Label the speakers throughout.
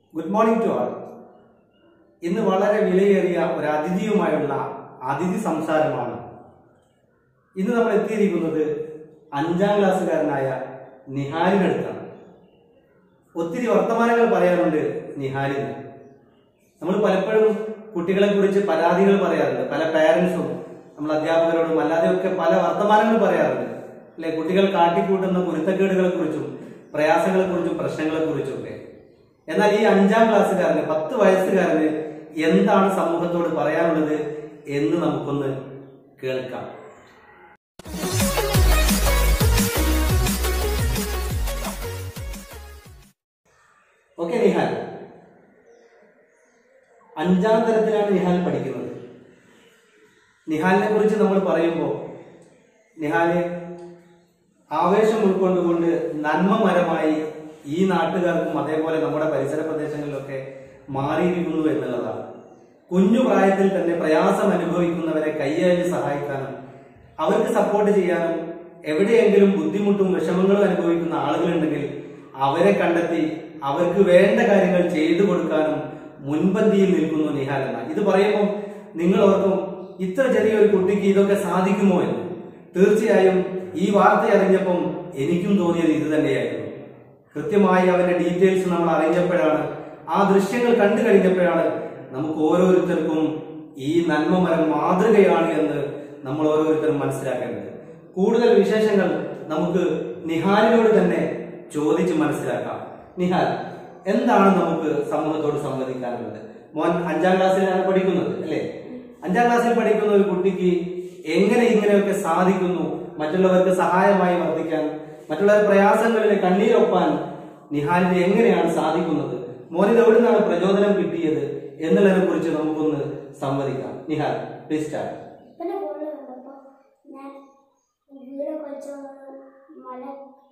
Speaker 1: Good morning to ആൾ ഇന്ന് വളരെ വിലയേറിയ ഒരു അതിഥിയുമായുള്ള അതിഥി സംസാരമാണ് ഇന്ന് നമ്മൾ എത്തിയിരിക്കുന്നത് അഞ്ചാം ക്ലാസ്സുകാരനായ നിഹാലിനടുത്താണ് ഒത്തിരി വർത്തമാനങ്ങൾ പറയാറുണ്ട് നിഹാലിന് നമ്മൾ പലപ്പോഴും കുട്ടികളെ കുറിച്ച് പരാതികൾ പറയാറുണ്ട് പല പാരന്റ്സും നമ്മൾ അധ്യാപകരോടും അല്ലാതെയൊക്കെ പല വർത്തമാനങ്ങൾ പറയാറുണ്ട് അല്ലെ കുട്ടികൾ കാട്ടിക്കൂട്ടുന്ന കുരുത്തക്കേടുകളെ കുറിച്ചും പ്രയാസങ്ങളെ കുറിച്ചും പ്രശ്നങ്ങളെ കുറിച്ചും ഒക്കെ എന്നാൽ ഈ അഞ്ചാം ക്ലാസ്സുകാരന് പത്ത് വയസ്സുകാരന് എന്താണ് സമൂഹത്തോട് പറയാനുള്ളത് എന്ന് നമുക്കൊന്ന് കേൾക്കാം ഓക്കെ നിഹാൽ അഞ്ചാം തരത്തിലാണ് നിഹാൽ പഠിക്കുന്നത് നിഹാലിനെ കുറിച്ച് നമ്മൾ പറയുമ്പോൾ നിഹാല് ആവേശം ഉൾക്കൊണ്ടുകൊണ്ട് നന്മമരമായി ഈ നാട്ടുകാർക്കും അതേപോലെ നമ്മുടെ പരിസര പ്രദേശങ്ങളിലൊക്കെ മാറിയിരിക്കുന്നു എന്നുള്ളതാണ് കുഞ്ഞു പ്രായത്തിൽ തന്നെ പ്രയാസം അനുഭവിക്കുന്നവരെ കൈയായി സഹായിക്കാനും അവർക്ക് സപ്പോർട്ട് ചെയ്യാനും എവിടെയെങ്കിലും ബുദ്ധിമുട്ടും വിഷമങ്ങളും അനുഭവിക്കുന്ന ആളുകളുണ്ടെങ്കിൽ അവരെ കണ്ടെത്തി അവർക്ക് വേണ്ട കാര്യങ്ങൾ ചെയ്തു കൊടുക്കാനും മുൻപന്തിയിൽ നിൽക്കുന്നു നിഹാൽ എന്ന ഇത് പറയുമ്പോൾ നിങ്ങൾ ഓർക്കും ഇത്ര ചെറിയൊരു കുട്ടിക്ക് ഇതൊക്കെ സാധിക്കുമോ എന്ന് തീർച്ചയായും ഈ വാർത്ത അറിഞ്ഞപ്പം എനിക്കും തോന്നിയത് ഇത് തന്നെയായിരുന്നു കൃത്യമായി അവന്റെ ഡീറ്റെയിൽസ് നമ്മൾ അറിഞ്ഞപ്പോഴാണ് ആ ദൃശ്യങ്ങൾ കണ്ടു കഴിഞ്ഞപ്പോഴാണ് നമുക്ക് ഓരോരുത്തർക്കും ഈ നന്മമരം മാതൃകയാണ് എന്ന് നമ്മൾ ഓരോരുത്തരും മനസ്സിലാക്കേണ്ടത് കൂടുതൽ വിശേഷങ്ങൾ നമുക്ക് നിഹാലിനോട് തന്നെ ചോദിച്ച് മനസ്സിലാക്കാം നിഹാൽ എന്താണ് നമുക്ക് സമൂഹത്തോട് സംവദിക്കാനുള്ളത് മോൻ അഞ്ചാം ക്ലാസ്സിലാണ് പഠിക്കുന്നത് അല്ലേ അഞ്ചാം ക്ലാസ്സിൽ പഠിക്കുന്ന ഒരു കുട്ടിക്ക് എങ്ങനെ ഇങ്ങനെയൊക്കെ സാധിക്കുന്നു മറ്റുള്ളവർക്ക് സഹായമായി വർദ്ധിക്കാൻ മറ്റുള്ളവരുടെ പ്രയാസങ്ങളിൽ കണ്ണീരൊപ്പാൻ നിഹാലിന് എങ്ങനെയാണ് സാധിക്കുന്നത് മോനിത് എവിടെ നിന്നാണ് പ്രചോദനം കിട്ടിയത് എന്നുള്ളതിനെ കുറിച്ച് നമുക്കൊന്ന് സംവദിക്കാം നിഹാൽ പ്ലീസ് സ്റ്റാർട്ട്
Speaker 2: പിന്നെ ഫോണിൽ കണ്ടപ്പോൾ ഞാൻ വീടൊക്കെ വെച്ച് മല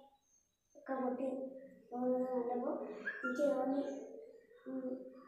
Speaker 2: ഒക്കെ പൊട്ടി പോകുന്നത് കണ്ടപ്പോൾ എനിക്ക് തോന്നി ഉം,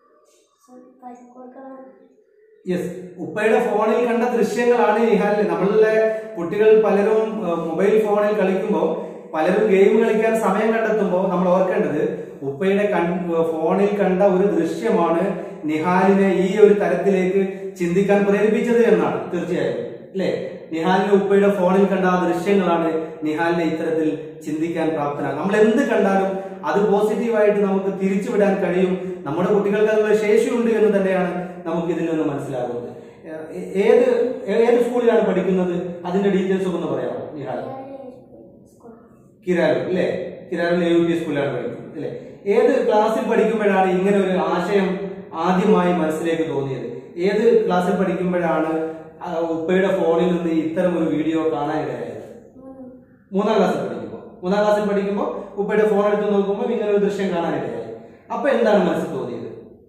Speaker 2: സ്വ- പൈസ കൊടുക്കണം
Speaker 1: യെസ് ഉപ്പയുടെ ഫോണിൽ കണ്ട ദൃശ്യങ്ങളാണ് നിഹാലിൽ നമ്മളിലെ കുട്ടികൾ പലരും ഏഹ്, മൊബൈൽ ഫോണിൽ കളിക്കുമ്പോൾ പലരും ഗെയിം കളിക്കാൻ സമയം കണ്ടെത്തുമ്പോൾ നമ്മൾ ഓർക്കേണ്ടത് ഉപ്പയുടെ കൺ ഫോണിൽ കണ്ട ഒരു ദൃശ്യമാണ് നിഹാലിനെ ഈ ഒരു തരത്തിലേക്ക് ചിന്തിക്കാൻ പ്രേരിപ്പിച്ചത് എന്നാണ് തീർച്ചയായും അല്ലേ നിഹാലിന് ഉപ്പയുടെ ഫോണിൽ കണ്ട ആ ദൃശ്യങ്ങളാണ് നിഹാലിനെ ഇത്തരത്തിൽ ചിന്തിക്കാൻ പ്രാപ്തനാകും നമ്മൾ എന്ത് കണ്ടാലും അത് പോസിറ്റീവായിട്ട് നമുക്ക് തിരിച്ചുവിടാൻ കഴിയും നമ്മുടെ കുട്ടികൾക്ക് അതിനുള്ള ശേഷിയുണ്ട് എന്ന് തന്നെയാണ് നമുക്ക് ഇതിൽ നിന്ന് മനസ്സിലാകുന്നത് ഏ- ഏത് ഏത് സ്കൂളിലാണ് പഠിക്കുന്നത് അതിന്റെ ഡീറ്റെയിൽസ് ഒക്കെ ഒന്ന് പറയാമോ നിഹാൽ
Speaker 2: സ്കൂൾ
Speaker 1: കിരാലു അല്ലേ കിരാലു യു പി സ്കൂളിലാണ് പഠിക്കുന്നത് അല്ലേ ഏത് ക്ലാസ്സിൽ പഠിക്കുമ്പോഴാണ് ഇങ്ങനെ ഒരു ആശയം ആദ്യമായി മനസ്സിലേക്ക് തോന്നിയത് ഏത് ക്ലാസ്സിൽ പഠിക്കുമ്പോഴാണ് ആ ഉപ്പയുടെ ഫോണിൽ നിന്ന് ഇത്തരം ഒരു വീഡിയോ കാണാൻ ഇടയായത്
Speaker 2: മൂന്ന്
Speaker 1: മൂന്നാം ക്ലാസ്സിൽ പഠിക്കുമ്പോൾ മൂന്നാം ക്ലാസ്സിൽ പഠിക്കുമ്പോൾ ഉപ്പയുടെ ഫോൺ എടുത്ത് നോക്കുമ്പോൾ ഇങ്ങനെ ഒരു ദൃശ്യം കാണാൻ ഇടയായി അപ്പൊ എന്താണ് മനസ്സിൽ തോന്നിയത്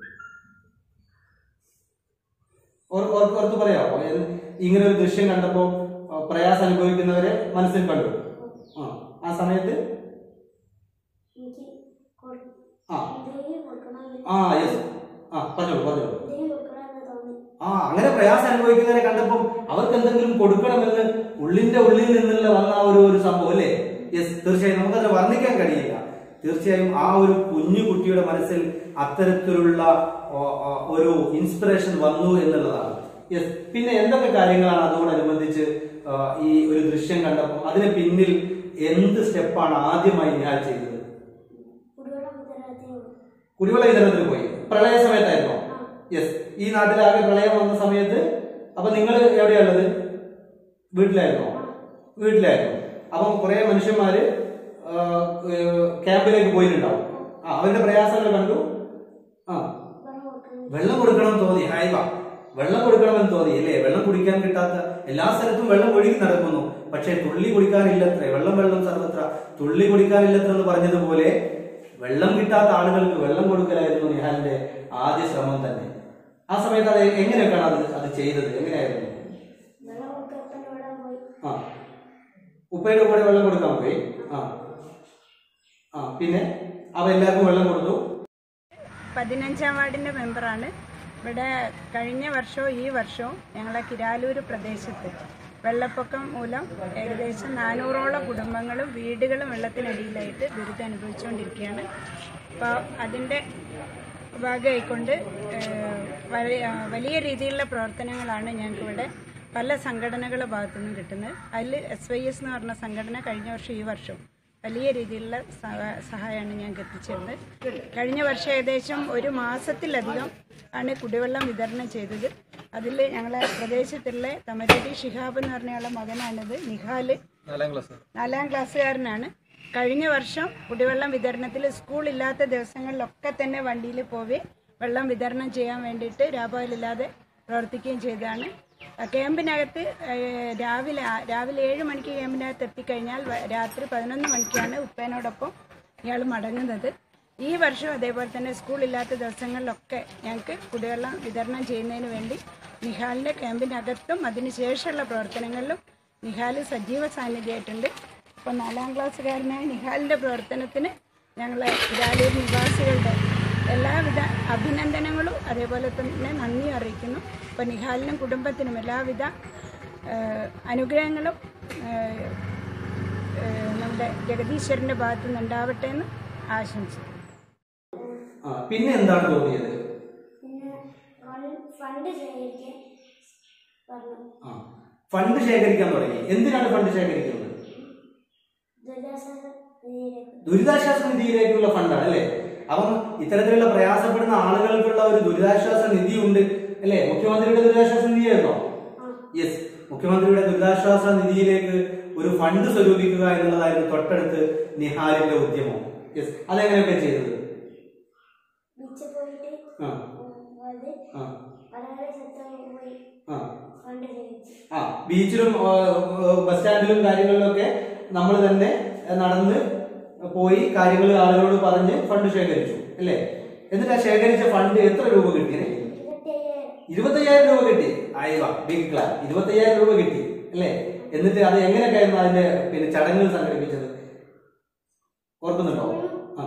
Speaker 1: ഓർ- ഓർ- ഓർത്ത് പറയാമോ ഏത് ഇങ്ങനെ ഒരു ദൃശ്യം കണ്ടപ്പോ ആ, പ്രയാസം അനുഭവിക്കുന്നവരെ മനസ്സിൽ കണ്ടു ആ ആ സമയത്ത്
Speaker 2: എനിക്ക് കൊടു-
Speaker 1: ആ
Speaker 2: എന്തെങ്കിലും കൊടുക്കണമെന്ന്
Speaker 1: ആ യെസ് ആ പറഞ്ഞോളൂ പറഞ്ഞോളൂ
Speaker 2: എന്തെങ്കിലും കൊടുക്കണമെന്ന് തോന്നി
Speaker 1: ആ അങ്ങനെ പ്രയാസം അനുഭവിക്കുന്നവരെ കണ്ടപ്പോൾ അവർക്ക് എന്തെങ്കിലും കൊടുക്കണമെന്ന് ഉള്ളിന്റെ ഉള്ളിൽ നിന്നുള്ള വന്ന ആ ഒരു ഒരു സംഭവം അല്ലേ യെസ് തീർച്ചയായും നമുക്കത് വർണ്ണിക്കാൻ കഴിയില്ല തീർച്ചയായും ആ ഒരു കുഞ്ഞു കുട്ടിയുടെ മനസ്സിൽ അത്തരത്തിലുള്ള ആ, ആ, ഒരു ഇൻസ്പിറേഷൻ വന്നു എന്നുള്ളതാണ് യെസ് പിന്നെ എന്തൊക്കെ കാര്യങ്ങളാണ് അതോടനുബന്ധിച്ച് ആ, ഈ ഒരു ദൃശ്യം കണ്ടപ്പോൾ അതിന് പിന്നിൽ എന്ത് സ്റ്റെപ്പാണ് ആദ്യമായി ഞാൻ ചെയ്തത്
Speaker 2: കുടിവെള്ളം വിതരണത്തിന്
Speaker 1: കുടിവെള്ള വിതരണത്തിന് പോയി പ്രളയ സമയത്തായിരുന്നോ യെസ് ഈ നാട്ടിലാകെ പ്രളയം വന്ന സമയത്ത് അപ്പൊ നിങ്ങൾ എവിടെയുള്ളത് വീട്ടിലായിരുന്നോ വീട്ടിലായിരുന്നു അപ്പം കുറെ മനുഷ്യന്മാര് ആ, ഏഹ്, ക്യാമ്പിലേക്ക് പോയിട്ടുണ്ടാവും ആ അവരുടെ പ്രയാസങ്ങൾ കണ്ടു ആ
Speaker 2: വെള്ളം കൊടുക്കണം
Speaker 1: വെള്ളം കൊടുക്കണം തോന്നി ഹായ് വാ വെള്ളം കൊടുക്കണമെന്ന് തോന്നി അല്ലേ വെള്ളം കുടിക്കാൻ കിട്ടാത്ത എല്ലാ സ്ഥലത്തും വെള്ളം ഒഴുകി നടക്കുന്നു പക്ഷേ തുള്ളി കുടിക്കാനില്ലത്രേ വെള്ളം വെള്ളം സർവത്ര തുള്ളി കുടിക്കാനില്ലത്ര എന്ന് പറഞ്ഞതുപോലെ വെള്ളം കിട്ടാത്ത ആളുകൾക്ക് വെള്ളം കൊടുക്കലായിരുന്നു നിഹാലിന്റെ ആദ്യ ശ്രമം തന്നെ ആ സമയത്ത് അത് എങ്ങനെയൊക്കെയാണ് അത് അത് ചെയ്തത് എങ്ങനെയായിരുന്നു
Speaker 2: വെള്ളം കൊടുക്കാൻ വെള്ളം പോയി
Speaker 1: ആ ഉപ്പയുടെ കൂടെ വെള്ളം കൊടുക്കാൻ പോയി ആ ആ പിന്നെ അവ എല്ലാവർക്കും വെള്ളം കൊടുത്തു
Speaker 3: പതിനഞ്ചാം വാർഡിൻ്റെ മെമ്പറാണ് ഇവിടെ കഴിഞ്ഞ വർഷവും ഈ വർഷവും ഞങ്ങളെ കിരാലൂര് പ്രദേശത്ത് വെള്ളപ്പൊക്കം മൂലം ഏകദേശം നാനൂറോളം കുടുംബങ്ങളും വീടുകളും വെള്ളത്തിനടിയിലായിട്ട് ദുരിതം അനുഭവിച്ചുകൊണ്ടിരിക്കുകയാണ് അപ്പോൾ അതിൻ്റെ ഭാഗമായിക്കൊണ്ട് ഏഹ്, വലിയ വലിയ രീതിയിലുള്ള പ്രവർത്തനങ്ങളാണ് ഞങ്ങൾക്കിവിടെ പല സംഘടനകളുടെ ഭാഗത്തു നിന്നും കിട്ടുന്നത് അതിൽ എസ് വൈ എസ് എന്ന് പറഞ്ഞ സംഘടന കഴിഞ്ഞ വർഷം ഈ വർഷം വലിയ രീതിയിലുള്ള സഹ- സഹായമാണ് ഞങ്ങൾക്ക് എത്തിച്ചിരുന്നത് കഴിഞ്ഞ വർഷം ഏകദേശം ഒരു മാസത്തിലധികം ആണ് കുടിവെള്ളം വിതരണം ചെയ്തത് അതിൽ ഞങ്ങളെ പ്രദേശത്തുള്ള തമരടി ഷിഹാബ് എന്ന് പറഞ്ഞയാളുടെ മകനാണിത് നിഹാല് നാലാം ക്ലാസ്സുകാരനാണ് കഴിഞ്ഞ വർഷം കുടിവെള്ളം വിതരണത്തിൽ സ്കൂളില്ലാത്ത ദിവസങ്ങളിലൊക്കെ തന്നെ വണ്ടിയിൽ പോയി വെള്ളം വിതരണം ചെയ്യാൻ വേണ്ടിയിട്ട് രാപകലില്ലാതെ പ്രവർത്തിക്കുകയും ചെയ്തതാണ് ആ ക്യാമ്പിനകത്ത് ഏഹ്, രാവിലെ ആ- രാവിലെ ഏഴ് മണിക്ക് ക്യാമ്പിനകത്ത് എത്തിക്കഴിഞ്ഞാൽ വ- രാത്രി പതിനൊന്ന് മണിക്കാണ് ഉപ്പേനോടൊപ്പം ഇയാൾ മടങ്ങുന്നത് ഈ വർഷം അതേപോലെ തന്നെ സ്കൂളില്ലാത്ത ദിവസങ്ങളിലൊക്കെ ഞങ്ങൾക്ക് കുടിവെള്ളം വിതരണം ചെയ്യുന്നതിന് വേണ്ടി നിഹാലിൻ്റെ ക്യാമ്പിനകത്തും അതിനുശേഷമുള്ള പ്രവർത്തനങ്ങളിലും നിഹാൽ സജീവ സാന്നിധ്യമായിട്ടുണ്ട് അപ്പോൾ നാലാം ക്ലാസ്സുകാരനായ നിഹാലിൻ്റെ പ്രവർത്തനത്തിന് ഞങ്ങൾ ഇരാലൂർ നിവാസികളുടെ എല്ലാവിധ അഭിനന്ദനങ്ങളും അതേപോലെ തന്നെ നന്ദി അറിയിക്കുന്നു അപ്പോൾ നിഹാലിനും കുടുംബത്തിനും എല്ലാവിധ ഏഹ്, അനുഗ്രഹങ്ങളും ഏഹ്, ഏഹ്, നമ്മുടെ ജഗദീശ്വരൻ്റെ ഭാഗത്തു നിന്ന് ഉണ്ടാവട്ടെ എന്ന് ആശംസിക്കുന്നു
Speaker 1: ആ പിന്നെ എന്താണ് തോന്നിയത്
Speaker 2: പിന്നെ ഫണ്ട് ഫണ്ട് ശേഖരിക്കാൻ പറഞ്ഞു
Speaker 1: ആ ഫണ്ട് ശേഖരിക്കാൻ തുടങ്ങി എന്തിനാണ് ഫണ്ട് ശേഖരിക്കുന്നത്
Speaker 2: ദുരിതാശ്വാസ നിധിയിലേക്ക്
Speaker 1: ദുരിതാശ്വാസ നിധിയിലേക്കുള്ള ഫണ്ടാണ് അല്ലേ അപ്പം ഇത്തരത്തിലുള്ള പ്രയാസപ്പെടുന്ന ആളുകൾക്കുള്ള ഒരു ദുരിതാശ്വാസ നിധി ഉണ്ട് അല്ലേ മുഖ്യമന്ത്രിയുടെ ദുരിതാശ്വാസ നിധിയായിരുന്നോ യെസ് മുഖ്യമന്ത്രിയുടെ ദുരിതാശ്വാസ നിധിയിലേക്ക് ഒരു ഫണ്ട് സ്വരൂപിക്കുക എന്നുള്ളതായിരുന്നു തൊട്ടടുത്ത് നിഹാലിന്റെ ഉദ്യമം യെസ് അതെങ്ങനെയൊക്കെ ചെയ്തത്
Speaker 2: ബീച്ചിൽ പോയിട്ട്
Speaker 1: ആ
Speaker 2: അത്
Speaker 1: ആ
Speaker 2: പല പല സ്ഥലങ്ങളിൽ പോയി
Speaker 1: ആ
Speaker 2: ഫണ്ട് ശേഖരിച്ചു
Speaker 1: ആ ബീച്ചിലും ആ, ബസ് സ്റ്റാൻഡിലും കാര്യങ്ങളിലൊക്കെ നമ്മൾ തന്നെ നടന്ന് പോയി കാര്യങ്ങൾ ആളുകളോട് പറഞ്ഞ് ഫണ്ട് ശേഖരിച്ചു അല്ലേ എന്നിട്ട് ആ ശേഖരിച്ച ഫണ്ട് എത്ര രൂപ കിട്ടിയേ
Speaker 2: ഇരുപത്തി അയ്യായിരം
Speaker 1: ഇരുപത്തയ്യായിരം രൂപ കിട്ടി ആയിവാ ബിഗ് ക്ലാ ഇരുപത്തയ്യായിരം രൂപ കിട്ടി അല്ലേ എന്നിട്ട് അത് എങ്ങനെയൊക്കെയായിരുന്നു അതിന്റെ പിന്നെ ചടങ്ങുകൾ സംഘടിപ്പിച്ചത് ഓർക്കുന്നുണ്ടോ ആ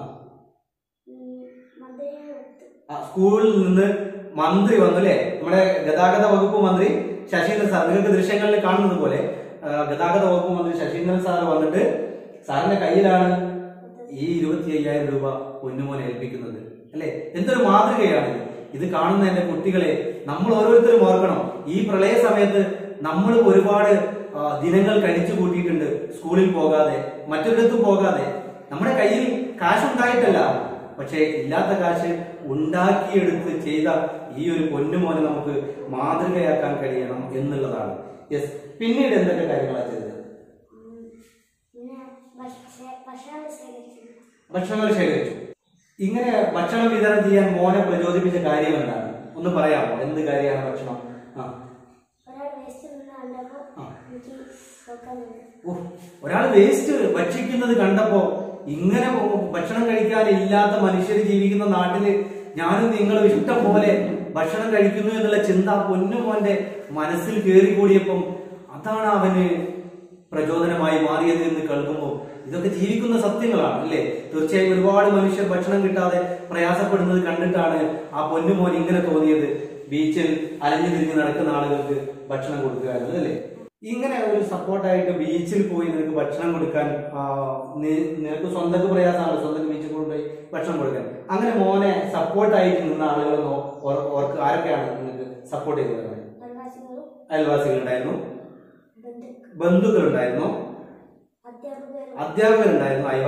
Speaker 2: മന്ത്രിയെ കൊടുത്തു
Speaker 1: ആ, സ്കൂളിൽ നിന്ന് മന്ത്രി വന്നു അല്ലേ നമ്മുടെ ഗതാഗത വകുപ്പ് മന്ത്രി ശശീന്ദ്രൻ സാർ നിങ്ങൾക്ക് ദൃശ്യങ്ങളിൽ കാണുന്നത് പോലെ ആ, ഗതാഗത വകുപ്പ് മന്ത്രി ശശീന്ദ്രൻ സാർ വന്നിട്ട് സാറിന്റെ കയ്യിലാണ് ഈ ഇരുപത്തി അയ്യായിരം രൂപ പൊന്നുമോനെ ഏൽപ്പിക്കുന്നത് അല്ലെ എന്തൊരു മാതൃകയാണ് ഇത്. ഇത് കാണുന്ന എന്റെ കുട്ടികളെ നമ്മൾ ഓരോരുത്തരും ഓർക്കണം ഈ പ്രളയ സമയത്ത് നമ്മൾ ഒരുപാട് ആ, ദിനങ്ങൾ കഴിച്ചു കൂട്ടിയിട്ടുണ്ട് സ്കൂളിൽ പോകാതെ മറ്റൊരിടത്തും പോകാതെ നമ്മുടെ കയ്യിൽ കാശുണ്ടായിട്ടല്ല പക്ഷേ ഇല്ലാത്ത കാശ് ഉണ്ടാക്കിയെടുത്ത് ചെയ്ത ഈ ഒരു പൊന്നുമോനെ നമുക്ക് മാതൃകയാക്കാൻ കഴിയണം എന്നുള്ളതാണ് യെസ് പിന്നീട് എന്തൊക്കെ കാര്യങ്ങളാണ് ചെയ്തത്
Speaker 2: ഉം. പിന്നെ ഭക്ഷ- ഭക്ഷണം ശേഖരിച്ചു
Speaker 1: ഭക്ഷണങ്ങൾ ശേഖരിച്ചു ഇങ്ങനെ ഭക്ഷണം വിതരണം ചെയ്യാൻ മോനെ പ്രചോദിപ്പിച്ച കാര്യം എന്താണ് ഒന്ന് പറയാമോ എന്ത് കാര്യമാണ് ഭക്ഷണം ആ
Speaker 2: ഒരാൾ വേസ്റ്റ് നിന്ന് കണ്ടപ്പോൾ
Speaker 1: ആ.
Speaker 2: എനിക്ക് നോക്കാൻ തോന്നി
Speaker 1: ഓ, ഒരാൾ വേസ്റ്റ് ഭക്ഷിക്കുന്നത് കണ്ടപ്പോ ഇങ്ങനെ ഭക്ഷണം കഴിക്കാൻ ഇല്ലാത്ത മനുഷ്യർ ജീവിക്കുന്ന നാട്ടില് ഞാനും നിങ്ങളും ഇഷ്ടം പോലെ ഭക്ഷണം കഴിക്കുന്നു എന്നുള്ള ചിന്ത പൊന്നുമോന്റെ മനസ്സിൽ കയറി കൂടിയപ്പം അതാണ് അവന് പ്രചോദനമായി മാറിയത് എന്ന് കേൾക്കുമ്പോൾ ഇതൊക്കെ ജീവിക്കുന്ന സത്യങ്ങളാണ് അല്ലേ തീർച്ചയായും ഒരുപാട് മനുഷ്യർ ഭക്ഷണം കിട്ടാതെ പ്രയാസപ്പെടുന്നത് കണ്ടിട്ടാണ് ആ പൊന്നുമോൻ ഇങ്ങനെ തോന്നിയത് ബീച്ചിൽ അലഞ്ഞു തിരിഞ്ഞ് നടക്കുന്ന ആളുകൾക്ക് ഭക്ഷണം കൊടുക്കുക എന്നത് അല്ലേ ഇങ്ങനെ ഒരു സപ്പോർട്ടായിട്ട് ബീച്ചിൽ പോയി നിനക്ക് ഭക്ഷണം കൊടുക്കാൻ ആ, നി- നിനക്ക് സ്വന്തക്ക് പ്രയാസമാണ് സ്വന്തം ബീച്ചിൽ കൊണ്ടുപോയി ഭക്ഷണം കൊടുക്കാൻ അങ്ങനെ മോനെ സപ്പോർട്ടായിട്ട് നിന്ന ആളുകൾ ഓർക്ക് ആരൊക്കെയാണ് നിനക്ക് സപ്പോർട്ട് ചെയ്തത്
Speaker 2: പ്രവാസികളും
Speaker 1: അയൽവാസികളുണ്ടായിരുന്നു
Speaker 2: ബന്ധുക്കൾ
Speaker 1: ബന്ധുക്കളുണ്ടായിരുന്നു
Speaker 2: അധ്യാപകരും
Speaker 1: അധ്യാപകരുണ്ടായിരുന്നു അയവ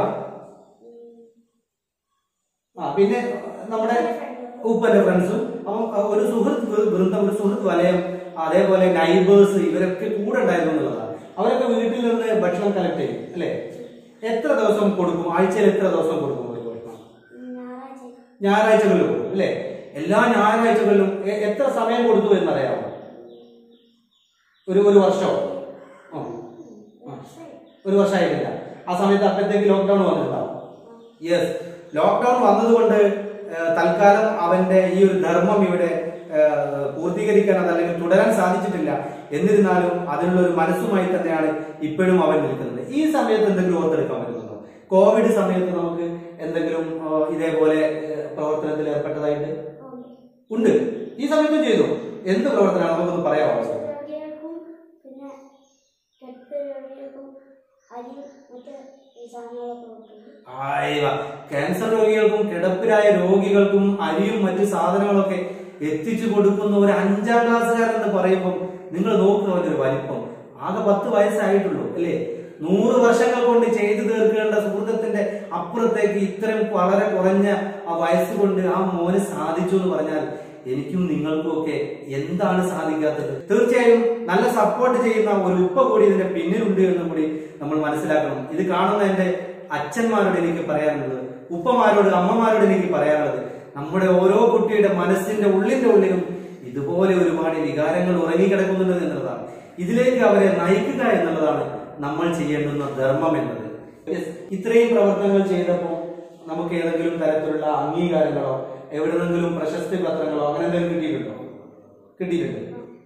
Speaker 1: ആ പിന്നെ നമ്മുടെ ഉപ്പന്റെ ഫ്രണ്ട്സും അപ്പം അഹ് ഒരു സുഹൃത്ത് വൃ- വൃന്ദം ഒരു സുഹൃത്ത് വലയം അതേപോലെ നൈബേഴ്സ് ഇവരൊക്കെ കൂടെ ഉണ്ടായിരുന്നു എന്നുള്ളതാണ് അവരൊക്കെ വീട്ടിൽ നിന്ന് ഭക്ഷണം കളക്ട് ചെയ്യും അല്ലേ എത്ര ദിവസം കൊടുക്കും ആഴ്ചയിൽ എത്ര ദിവസം കൊടുക്കും അവർക്ക് ഭക്ഷണം
Speaker 2: ഞായറാഴ്ച
Speaker 1: ഞായറാഴ്ചകളിലും കൊടുക്കും അല്ലേ എല്ലാ ഞായറാഴ്ചകളിലും എ- എത്ര സമയം കൊടുത്തു എന്നറിയാമോ ഒരു ഒരു വർഷമോ ആ. ആ. ഒരു വർഷമായിട്ടില്ല ആ സമയത്ത് അപ്പോഴത്തേക്ക് ലോക്ക്ഡൌൺ വന്നിട്ടുണ്ടാവും യെസ് ലോക്ക്ഡൌൺ വന്നതുകൊണ്ട് ആ, തൽക്കാലം അവന്റെ ഈ ഒരു ധർമ്മം ഇവിടെ ആ, പൂർത്തീകരിക്കാൻ അതല്ലെങ്കിൽ തുടരാൻ സാധിച്ചിട്ടില്ല എന്നിരുന്നാലും അതിനുള്ള ഒരു മനസ്സുമായി തന്നെയാണ് ഇപ്പോഴും അവൻ നിൽക്കുന്നത് ഈ സമയത്ത് എന്തെങ്കിലും ഓർത്തെടുക്കാൻ പറ്റുന്നുണ്ടോ കോവിഡ് സമയത്ത് നമുക്ക് എന്തെങ്കിലും ആ, ഇതേപോലെ ആ, പ്രവർത്തനത്തിൽ ഏർപ്പെട്ടതായിട്ട് ഉണ്ട് ഈ സമയത്തും ചെയ്തു എന്ത് പ്രവർത്തനമാണ് നമുക്കൊന്ന് പറയാമോ
Speaker 2: രോഗികൾക്കും പിന്നെ കെട്ട് രോഗികൾക്കും അരി മറ്റ് ഈ ഈ സാധനങ്ങളൊക്കെ കൊടുക്കുന്നു
Speaker 1: ആയിവ. ക്യാൻസർ രോഗികൾക്കും കിടപ്പിലായ രോഗികൾക്കും അരിയും മറ്റു സാധനങ്ങളൊക്കെ എത്തിച്ചു കൊടുക്കുന്ന ഒരു അഞ്ചാം ക്ലാസ്സുകാരൻ എന്ന് പറയുമ്പോൾ നിങ്ങൾ നോക്കുക അവന്റെ ഒരു വലിപ്പം ആകെ പത്ത് വയസ്സായിട്ടുള്ളൂ അല്ലേ നൂറ് വർഷങ്ങൾ കൊണ്ട് ചെയ്തു തീർക്കേണ്ട സുഹൃത്തത്തിന്റെ അപ്പുറത്തേക്ക് ഇത്രയും വളരെ കുറഞ്ഞ ആ വയസ്സ് കൊണ്ട് ആ മോന് സാധിച്ചു എന്ന് പറഞ്ഞാൽ എനിക്കും നിങ്ങൾക്കും ഒക്കെ എന്താണ് സാധിക്കാത്തത് തീർച്ചയായും നല്ല സപ്പോർട്ട് ചെയ്യുന്ന ഒരു ഉപ്പ കൂടി ഇതിന്റെ പിന്നിലുണ്ട് എന്നും കൂടി നമ്മൾ മനസ്സിലാക്കണം ഇത് കാണുന്ന എന്റെ അച്ഛന്മാരോട് എനിക്ക് പറയാനുള്ളത് ഉപ്പമാരോട് അമ്മമാരോട് എനിക്ക് പറയാനുള്ളത് നമ്മുടെ ഓരോ കുട്ടിയുടെ മനസ്സിന്റെ ഉള്ളിന്റെ ഉള്ളിലും ഇതുപോലെ ഒരുപാട് വികാരങ്ങൾ ഉറങ്ങിക്കിടക്കുന്നുണ്ട് എന്നുള്ളതാണ് ഇതിലേക്ക് അവരെ നയിക്കുക എന്നുള്ളതാണ് നമ്മൾ ചെയ്യേണ്ടുന്ന ധർമ്മം എന്നത് Yes, ഇത്രയും പ്രവർത്തനങ്ങൾ ചെയ്തപ്പോൾ നമുക്ക് ഏതെങ്കിലും തരത്തിലുള്ള അംഗീകാരങ്ങളോ എവിടെന്നെങ്കിലും പ്രശസ്തി പത്രങ്ങളോ അങ്ങനെ എന്തെങ്കിലും കിട്ടിയിട്ടുണ്ടോ കിട്ടിയിട്ടുണ്ട്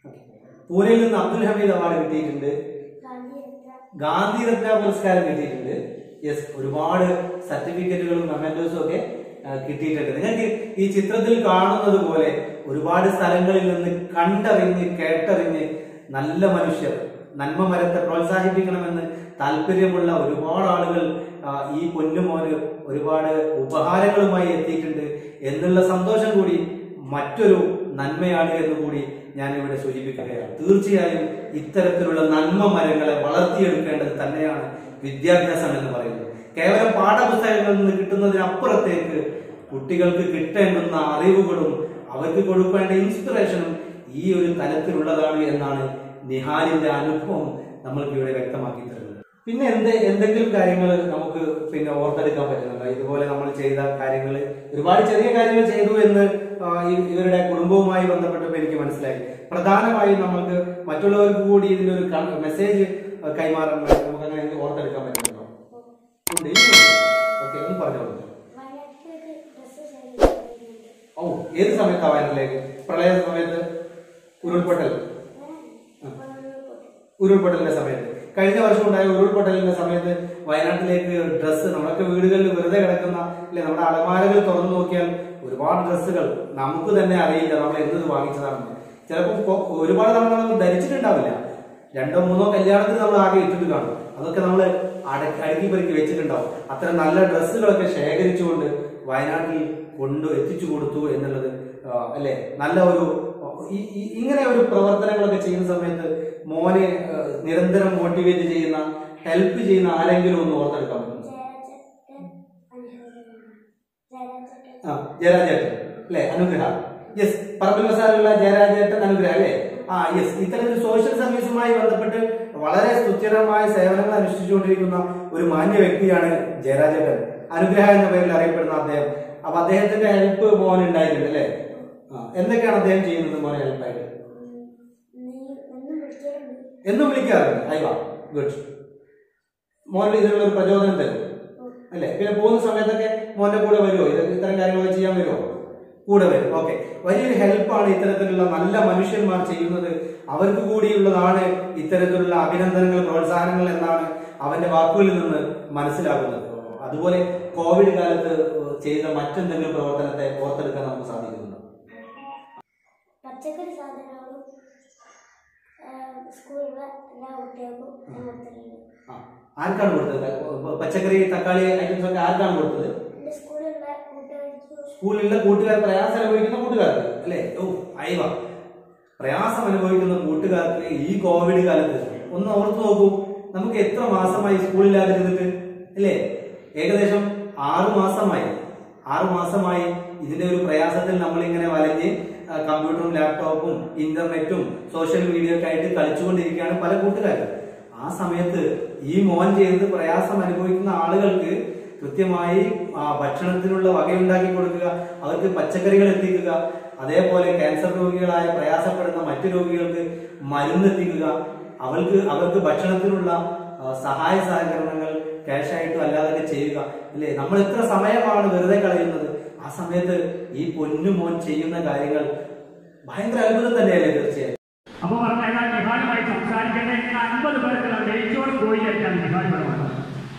Speaker 1: പൂനെയിൽ നിന്ന് അബ്ദുൽ ഹമീദ് അവാർഡ് കിട്ടിയിട്ടുണ്ട്
Speaker 2: ഗാന്ധിരത്ന
Speaker 1: ഗാന്ധി രത്ന പുരസ്കാരം കിട്ടിയിട്ടുണ്ട് യെസ് ഒരുപാട് സർട്ടിഫിക്കറ്റുകളും മെമ്മന്റോസും ഒക്കെ ആ, കിട്ടിയിട്ടുണ്ട് നിങ്ങൾക്ക് ഈ ചിത്രത്തിൽ കാണുന്നത് പോലെ ഒരുപാട് സ്ഥലങ്ങളിൽ നിന്ന് കണ്ടറിഞ്ഞ് കേട്ടറിഞ്ഞ് നല്ല മനുഷ്യർ നന്മ മരത്തെ പ്രോത്സാഹിപ്പിക്കണമെന്ന് താല്പര്യമുള്ള ഒരുപാട് ആളുകൾ ആ, ഈ പൊന്നുമോന് ഒരുപാട് ഉപഹാരങ്ങളുമായി എത്തിയിട്ടുണ്ട് എന്നുള്ള സന്തോഷം കൂടി മറ്റൊരു നന്മയാണ് എന്ന് കൂടി ഞാൻ ഇവിടെ സൂചിപ്പിക്കുകയാണ് തീർച്ചയായും ഇത്തരത്തിലുള്ള നന്മ മരങ്ങളെ വളർത്തിയെടുക്കേണ്ടത് തന്നെയാണ് വിദ്യാഭ്യാസം എന്ന് പറയുന്നത് കേവലം പാഠപുസ്തകങ്ങളിൽ നിന്ന് കിട്ടുന്നതിനപ്പുറത്തേക്ക് കുട്ടികൾക്ക് കിട്ടേണ്ടുന്ന അറിവുകളും അവർക്ക് കൊടുക്കേണ്ട ഇൻസ്പിറേഷനും ഈ ഒരു തലത്തിലുള്ളതാണ് എന്നാണ് നിഹാലിന്റെ അനുഭവം നമ്മൾക്ക് ഇവിടെ വ്യക്തമാക്കി തരുന്നത് പിന്നെ എന്ത് എന്തെങ്കിലും കാര്യങ്ങൾ നമുക്ക് പിന്നെ ഓർത്തെടുക്കാൻ പറ്റുന്നുണ്ടോ ഇതുപോലെ നമ്മൾ ചെയ്ത കാര്യങ്ങൾ ഒരുപാട് ചെറിയ കാര്യങ്ങൾ ചെയ്തു എന്ന് ആ, ഈ- ഇവരുടെ കുടുംബവുമായി ബന്ധപ്പെട്ടപ്പോൾ എനിക്ക് മനസ്സിലായി പ്രധാനമായും നമുക്ക് മറ്റുള്ളവർക്ക് കൂടി ഇതിനൊരു മെസ്സേജ് കൈമാറാൻ വേണ്ടി നമുക്ക് അങ്ങനെ ഓർത്തെടുക്കാൻ പറ്റുന്നുണ്ടോ ഉണ്ട് ഓക്കെ ഒന്ന് പറഞ്ഞോളൂ
Speaker 2: വയനാട്ടിലേക്ക് ഡ്രസ്സ് ചെയ്യുന്നുണ്ട്
Speaker 1: ഓ ഏത് സമയത്താണ് വയനാട്ടിലേക്ക് പ്രളയ സമയത്ത് ഉരുൾപൊട്ടൽ ഉരുൾപൊട്ടലിന്റെ സമയത്ത് കഴിഞ്ഞ വർഷം ഉണ്ടായ ഉരുൾപൊട്ടലിന്റെ സമയത്ത് വയനാട്ടിലേക്ക് ഡ്രസ്സ് നമ്മളൊക്കെ വീടുകളിൽ വെറുതെ കിടക്കുന്ന അല്ലെ നമ്മുടെ അലമാരകൾ തുറന്നു നോക്കിയാൽ ഒരുപാട് ഡ്രസ്സുകൾ നമുക്ക് തന്നെ അറിയില്ല നമ്മൾ എന്നത് വാങ്ങിച്ചതാണെന്ന് ചിലപ്പോൾ ഒരുപാട് തവണ നമ്മൾ ധരിച്ചിട്ടുണ്ടാവില്ല രണ്ടോ മൂന്നോ കല്യാണത്തിന് നമ്മൾ ആകെ ഇട്ടിട്ട് കാണും അതൊക്കെ നമ്മൾ അടക്കി അടുക്കി പെറുക്കി വെച്ചിട്ടുണ്ടാവും അത്തരം നല്ല ഡ്രസ്സുകളൊക്കെ ശേഖരിച്ചുകൊണ്ട് വയനാട്ടിൽ കൊണ്ട് എത്തിച്ചു കൊടുത്തു എന്നുള്ളത് ആ, അല്ലെ നല്ല ഒരു ഈ- ഈ- ഇങ്ങനെ ഒരു പ്രവർത്തനങ്ങളൊക്കെ ചെയ്യുന്ന സമയത്ത് മോനെ ആ, നിരന്തരം മോട്ടിവേറ്റ് ചെയ്യുന്ന ഹെൽപ്പ് ചെയ്യുന്ന ആരെങ്കിലും ഒന്ന് ഓർത്തെടുക്കാൻ പറ്റും
Speaker 2: ജയരാജൻ അനുഗ്രഹം ജയരാജൻ
Speaker 1: ആ ജയരാജേട്ടൻ അല്ലെ അനുഗ്രഹ യെസ് പറമ്പിൽ മസാലുള്ള ജയരാജേട്ടൻ അനുഗ്രഹ അല്ലെ ആ യെസ് ഇത്തരത്തിൽ സോഷ്യൽ സർവീസുമായി ബന്ധപ്പെട്ട് വളരെ സുസ്ഥിരമായ സേവനങ്ങൾ അനുഷ്ഠിച്ചുകൊണ്ടിരിക്കുന്ന ഒരു മാന്യ വ്യക്തിയാണ് ജയരാജേട്ടൻ അനുഗ്രഹ എന്ന പേരിൽ അറിയപ്പെടുന്ന അദ്ദേഹം അപ്പൊ അദ്ദേഹത്തിന്റെ ഹെൽപ്പ് മോൻ ഉണ്ടായിട്ടുണ്ട് അല്ലെ ആ എന്തൊക്കെയാണ് അദ്ദേഹം ചെയ്യുന്നത് മോനെ ഹെൽപ്പായിട്ട്
Speaker 2: നീ ഒന്നും വിളിക്കാറുണ്ട്
Speaker 1: എന്നും വിളിക്കാറുണ്ട് അയ്യോ ഗുഡ് മോനിൽ ഇതിനുള്ള ഒരു പ്രചോദനം തരും അല്ലെ പിന്നെ പോകുന്ന സമയത്തൊക്കെ മോന്റെ കൂടെ വരുമോ ഇത് ഇത്തരം കാര്യങ്ങളൊക്കെ ചെയ്യാൻ വരുമോ കൂടെ വരും ഓക്കെ വലിയൊരു ഹെൽപ്പാണ് ഇത്തരത്തിലുള്ള നല്ല മനുഷ്യന്മാർ ചെയ്യുന്നത് അവർക്ക് കൂടിയുള്ളതാണ് ഇത്തരത്തിലുള്ള അഭിനന്ദനങ്ങൾ പ്രോത്സാഹനങ്ങൾ എന്നാണ് അവന്റെ വാക്കുകളിൽ നിന്ന് മനസ്സിലാകുന്നത് അതുപോലെ കോവിഡ് കാലത്ത് ചെയ്ത മറ്റെന്തെങ്കിലും പ്രവർത്തനത്തെ ഓർത്തെടുക്കാൻ നമുക്ക് സാധിക്കുന്നുണ്ടോ
Speaker 2: പച്ചക്കറി സാധനങ്ങളും സ്കൂളിലെ എല്ലാ കുട്ടികൾക്കും ഞാൻ കൊടുത്തിട്ടുണ്ട്
Speaker 1: ആ, ആർക്കാണ് കൊടുത്തത് പച്ചക്കറി തക്കാളി ഐറ്റംസ് ഒക്കെ ആർക്കാണ് കൊടുത്തത്
Speaker 2: എൻ്റെ സ്കൂളിലുള്ള കൂട്ടുകാർക്ക്
Speaker 1: സ്കൂളിലുള്ള കൂട്ടുകാർ പ്രയാസം അനുഭവിക്കുന്ന കൂട്ടുകാർക്ക് അല്ലേ ഓ അയവ പ്രയാസം അനുഭവിക്കുന്ന കൂട്ടുകാർക്ക് ഈ കോവിഡ് കാലത്ത് ഒന്ന് ഓർത്ത് നോക്കൂ നമുക്ക് എത്ര മാസമായി സ്കൂളിലാതിരുന്നിട്ട് അല്ലേ ഏകദേശം ആറു മാസമായി ആറു മാസമായി ഇതിന്റെ ഒരു പ്രയാസത്തിൽ നമ്മൾ ഇങ്ങനെ വലഞ്ഞ് ആ, കമ്പ്യൂട്ടറും ലാപ്ടോപ്പും ഇന്റർനെറ്റും സോഷ്യൽ മീഡിയ ഒക്കെ ആയിട്ട് കളിച്ചുകൊണ്ടിരിക്കുകയാണ് പല കൂട്ടുകാരും ആ സമയത്ത് ഈ മോൻ ചെയ്ത് പ്രയാസം അനുഭവിക്കുന്ന ആളുകൾക്ക് കൃത്യമായി ആ, ഭക്ഷണത്തിനുള്ള വകയുണ്ടാക്കി കൊടുക്കുക അവർക്ക് പച്ചക്കറികൾ എത്തിക്കുക അതേപോലെ ക്യാൻസർ രോഗികളായ പ്രയാസപ്പെടുന്ന മറ്റു രോഗികൾക്ക് മരുന്ന് എത്തിക്കുക അവർക്ക് അവർക്ക് ഭക്ഷണത്തിനുള്ള ആ, സഹായ സഹകരണങ്ങൾ ക്യാഷായിട്ടും അല്ലാതെ ചെയ്യുക അല്ലേ നമ്മൾ എത്ര സമയമാണ് വെറുതെ കളയുന്നത് ആ സമയത്ത് ഈ പൊന്നു മോൻ ചെയ്യുന്ന കാര്യങ്ങൾ ഭയങ്കര അത്ഭുതം തന്നെയല്ലേ തീർച്ചയായും
Speaker 4: അപ്പൊ പറഞ്ഞ ഏതാ നിഹാലുമായി സംസാരിക്കേണ്ട ഇങ്ങനെ അൻപത് പേർക്കുള്ള നെയ്ച്ചോറ് കോഴിയായിട്ടാണ് നിഹാൽ ഇവിടെ വന്നത്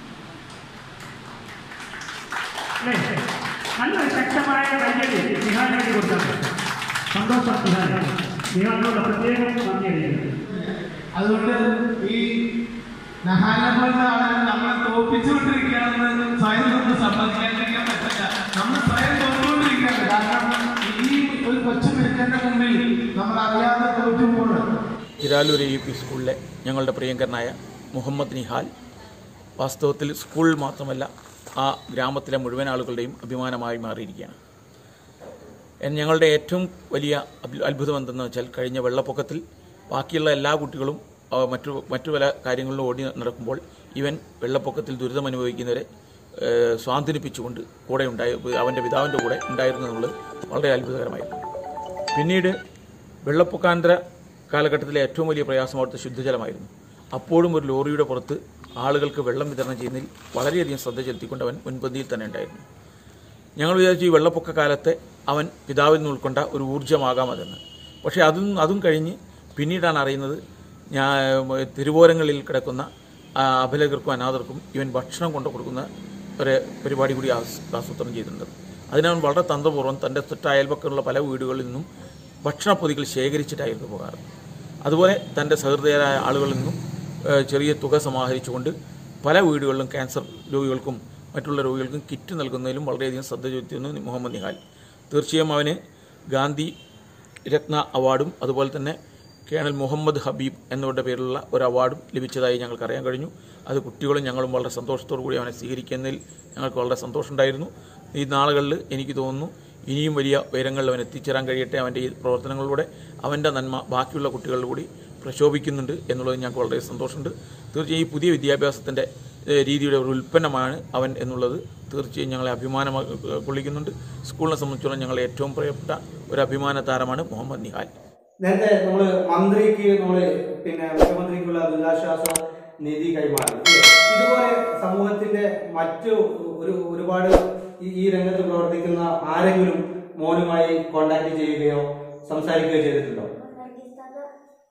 Speaker 4: അല്ലേ നല്ലൊരു ശക്തമായ കയ്യടി നിഹാലിന് വേണ്ടി കൊടുത്താണ് സന്തോഷം നിഹാൽ നിഹാലിനോട് പ്രത്യേകം നന്ദി അറിയിക്കുന്നു
Speaker 5: അതുകൊണ്ട് ഈ നഹാനെ പോലത്തെ ആളുകൾ നമ്മളെ തോപ്പിച്ചുകൊണ്ടിരിക്കുകയാണെന്ന് സ്വയം നമുക്ക് സമ്മതിക്കാതിരിക്കാൻ പറ്റില്ല നമ്മൾ സ്വയം തോന്നുകൊണ്ടിരിക്കുകയാണ് കാരണം ഈ ഒരു കൊച്ചു മിനിറ്റിന്റെ മുമ്പിൽ നമ്മൾ അറിയാതെ തോറ്റുമ്പോൾ
Speaker 6: കിരാലൂർ യു പി സ്കൂളിലെ ഞങ്ങളുടെ പ്രിയങ്കരനായ മുഹമ്മദ് നിഹാൽ വാസ്തവത്തിൽ സ്കൂൾ മാത്രമല്ല ആ ഗ്രാമത്തിലെ മുഴുവൻ ആളുകളുടെയും അഭിമാനമായി മാറിയിരിക്കുകയാണ് എൻ- ഞങ്ങളുടെ ഏറ്റവും വലിയ അഭി- അത്ഭുതം എന്തെന്ന് വെച്ചാൽ കഴിഞ്ഞ വെള്ളപ്പൊക്കത്തിൽ ബാക്കിയുള്ള എല്ലാ കുട്ടികളും ആ, മറ്റു മറ്റു പല കാര്യങ്ങളിലും ഓടി നടക്കുമ്പോൾ ഇവൻ വെള്ളപ്പൊക്കത്തിൽ ദുരിതം അനുഭവിക്കുന്നവരെ ഏഹ്, സ്വാന്തനിപ്പിച്ചുകൊണ്ട് കൂടെ ഉണ്ടായി അവൻ്റെ പിതാവിൻ്റെ കൂടെ ഉണ്ടായിരുന്നു എന്നുള്ളത് വളരെ അത്ഭുതകരമായിരുന്നു പിന്നീട് വെള്ളപ്പൊക്കാന്തര കാലഘട്ടത്തിലെ ഏറ്റവും വലിയ പ്രയാസം അവിടുത്തെ ശുദ്ധജലമായിരുന്നു അപ്പോഴും ഒരു ലോറിയുടെ പുറത്ത് ആളുകൾക്ക് വെള്ളം വിതരണം ചെയ്യുന്നതിൽ വളരെയധികം ശ്രദ്ധ ചെലുത്തിക്കൊണ്ട് അവൻ മുൻപന്തിയിൽ തന്നെ ഉണ്ടായിരുന്നു ഞങ്ങൾ വിചാരിച്ചു ഈ വെള്ളപ്പൊക്ക കാലത്തെ അവൻ പിതാവിൽ നിന്ന് ഉൾക്കൊണ്ട ഒരു ഊർജ്ജമാകാം അതെന്ന് പക്ഷേ അതും അതും കഴിഞ്ഞ് പിന്നീടാണ് അറിയുന്നത് ഞാൻ തിരുവോരങ്ങളിൽ കിടക്കുന്ന ആ, അപലകർക്കും അനാഥർക്കും ഇവൻ ഭക്ഷണം കൊണ്ടു കൊടുക്കുന്ന ഒരു പരിപാടി കൂടി ആസ്- ആസൂത്രണം ചെയ്തിട്ടുണ്ട് അതിനവൻ വളരെ തന്ത്രപൂർവ്വം തൻ്റെ തൊട്ട അയൽപക്കമുള്ള പല വീടുകളിൽ നിന്നും ഭക്ഷണപ്പൊതികൾ ശേഖരിച്ചിട്ടായിരുന്നു പോകാറ് അതുപോലെ തൻ്റെ സഹൃദയരായ ആളുകളിൽ നിന്നും ഏഹ്, ചെറിയ തുക സമാഹരിച്ചുകൊണ്ട് പല വീടുകളിലും ക്യാൻസർ രോഗികൾക്കും മറ്റുള്ള രോഗികൾക്കും കിറ്റ് നൽകുന്നതിലും വളരെയധികം ശ്രദ്ധ ചെലുത്തിയിരുന്നു മുഹമ്മദ് നിഹാൽ തീർച്ചയായും അവന് ഗാന്ധി രത്ന അവാർഡും അതുപോലെ തന്നെ കേണൽ മുഹമ്മദ് ഹബീബ് എന്നവരുടെ പേരിലുള്ള ഒരു അവാർഡും ലഭിച്ചതായി ഞങ്ങൾക്ക് അറിയാൻ കഴിഞ്ഞു അത് കുട്ടികളും ഞങ്ങളും വളരെ സന്തോഷത്തോടു കൂടി അവനെ സ്വീകരിക്കുന്നതിൽ ഞങ്ങൾക്ക് വളരെ സന്തോഷമുണ്ടായിരുന്നു ഈ നാളുകളിൽ എനിക്ക് തോന്നുന്നു ഇനിയും വലിയ ഉയരങ്ങളിൽ അവൻ എത്തിച്ചേരാൻ കഴിയട്ടെ അവൻ്റെ ഈ പ്രവർത്തനങ്ങളിലൂടെ അവൻ്റെ നന്മ ബാക്കിയുള്ള കുട്ടികളിൽ കൂടി പ്രശോഭിക്കുന്നുണ്ട് എന്നുള്ളത് ഞങ്ങൾക്ക് വളരെ സന്തോഷമുണ്ട് തീർച്ചയായും ഈ പുതിയ വിദ്യാഭ്യാസത്തിൻ്റെ ഏഹ്, രീതിയുടെ ഒരു ഉൽപ്പന്നമാണ് അവൻ എന്നുള്ളത് തീർച്ചയായും ഞങ്ങളെ അഭിമാനം ഏഹ്, കൊള്ളിക്കുന്നുണ്ട് സ്കൂളിനെ സംബന്ധിച്ചിടത്തോളം ഞങ്ങളെ ഏറ്റവും പ്രിയപ്പെട്ട ഒരു അഭിമാന താരമാണ് മുഹമ്മദ് നിഹാൽ
Speaker 1: നേരത്തെ നമ്മള് മന്ത്രിക്ക് നമ്മള് പിന്നെ മുഖ്യമന്ത്രിക്കുള്ള ദുരിതാശ്വാസ നിധി കൈമാറി ഇല്ലേ? ഇതുപോലെ സമൂഹത്തിന്റെ മറ്റു ഒരു ഒരുപാട് ഈ- ഈ രംഗത്ത് പ്രവർത്തിക്കുന്ന ആരെങ്കിലും മോനുമായി കോണ്ടാക്ട് ചെയ്യുകയോ സംസാരിക്കുകയോ ചെയ്തിട്ടുണ്ടോ
Speaker 2: നർഗീസ്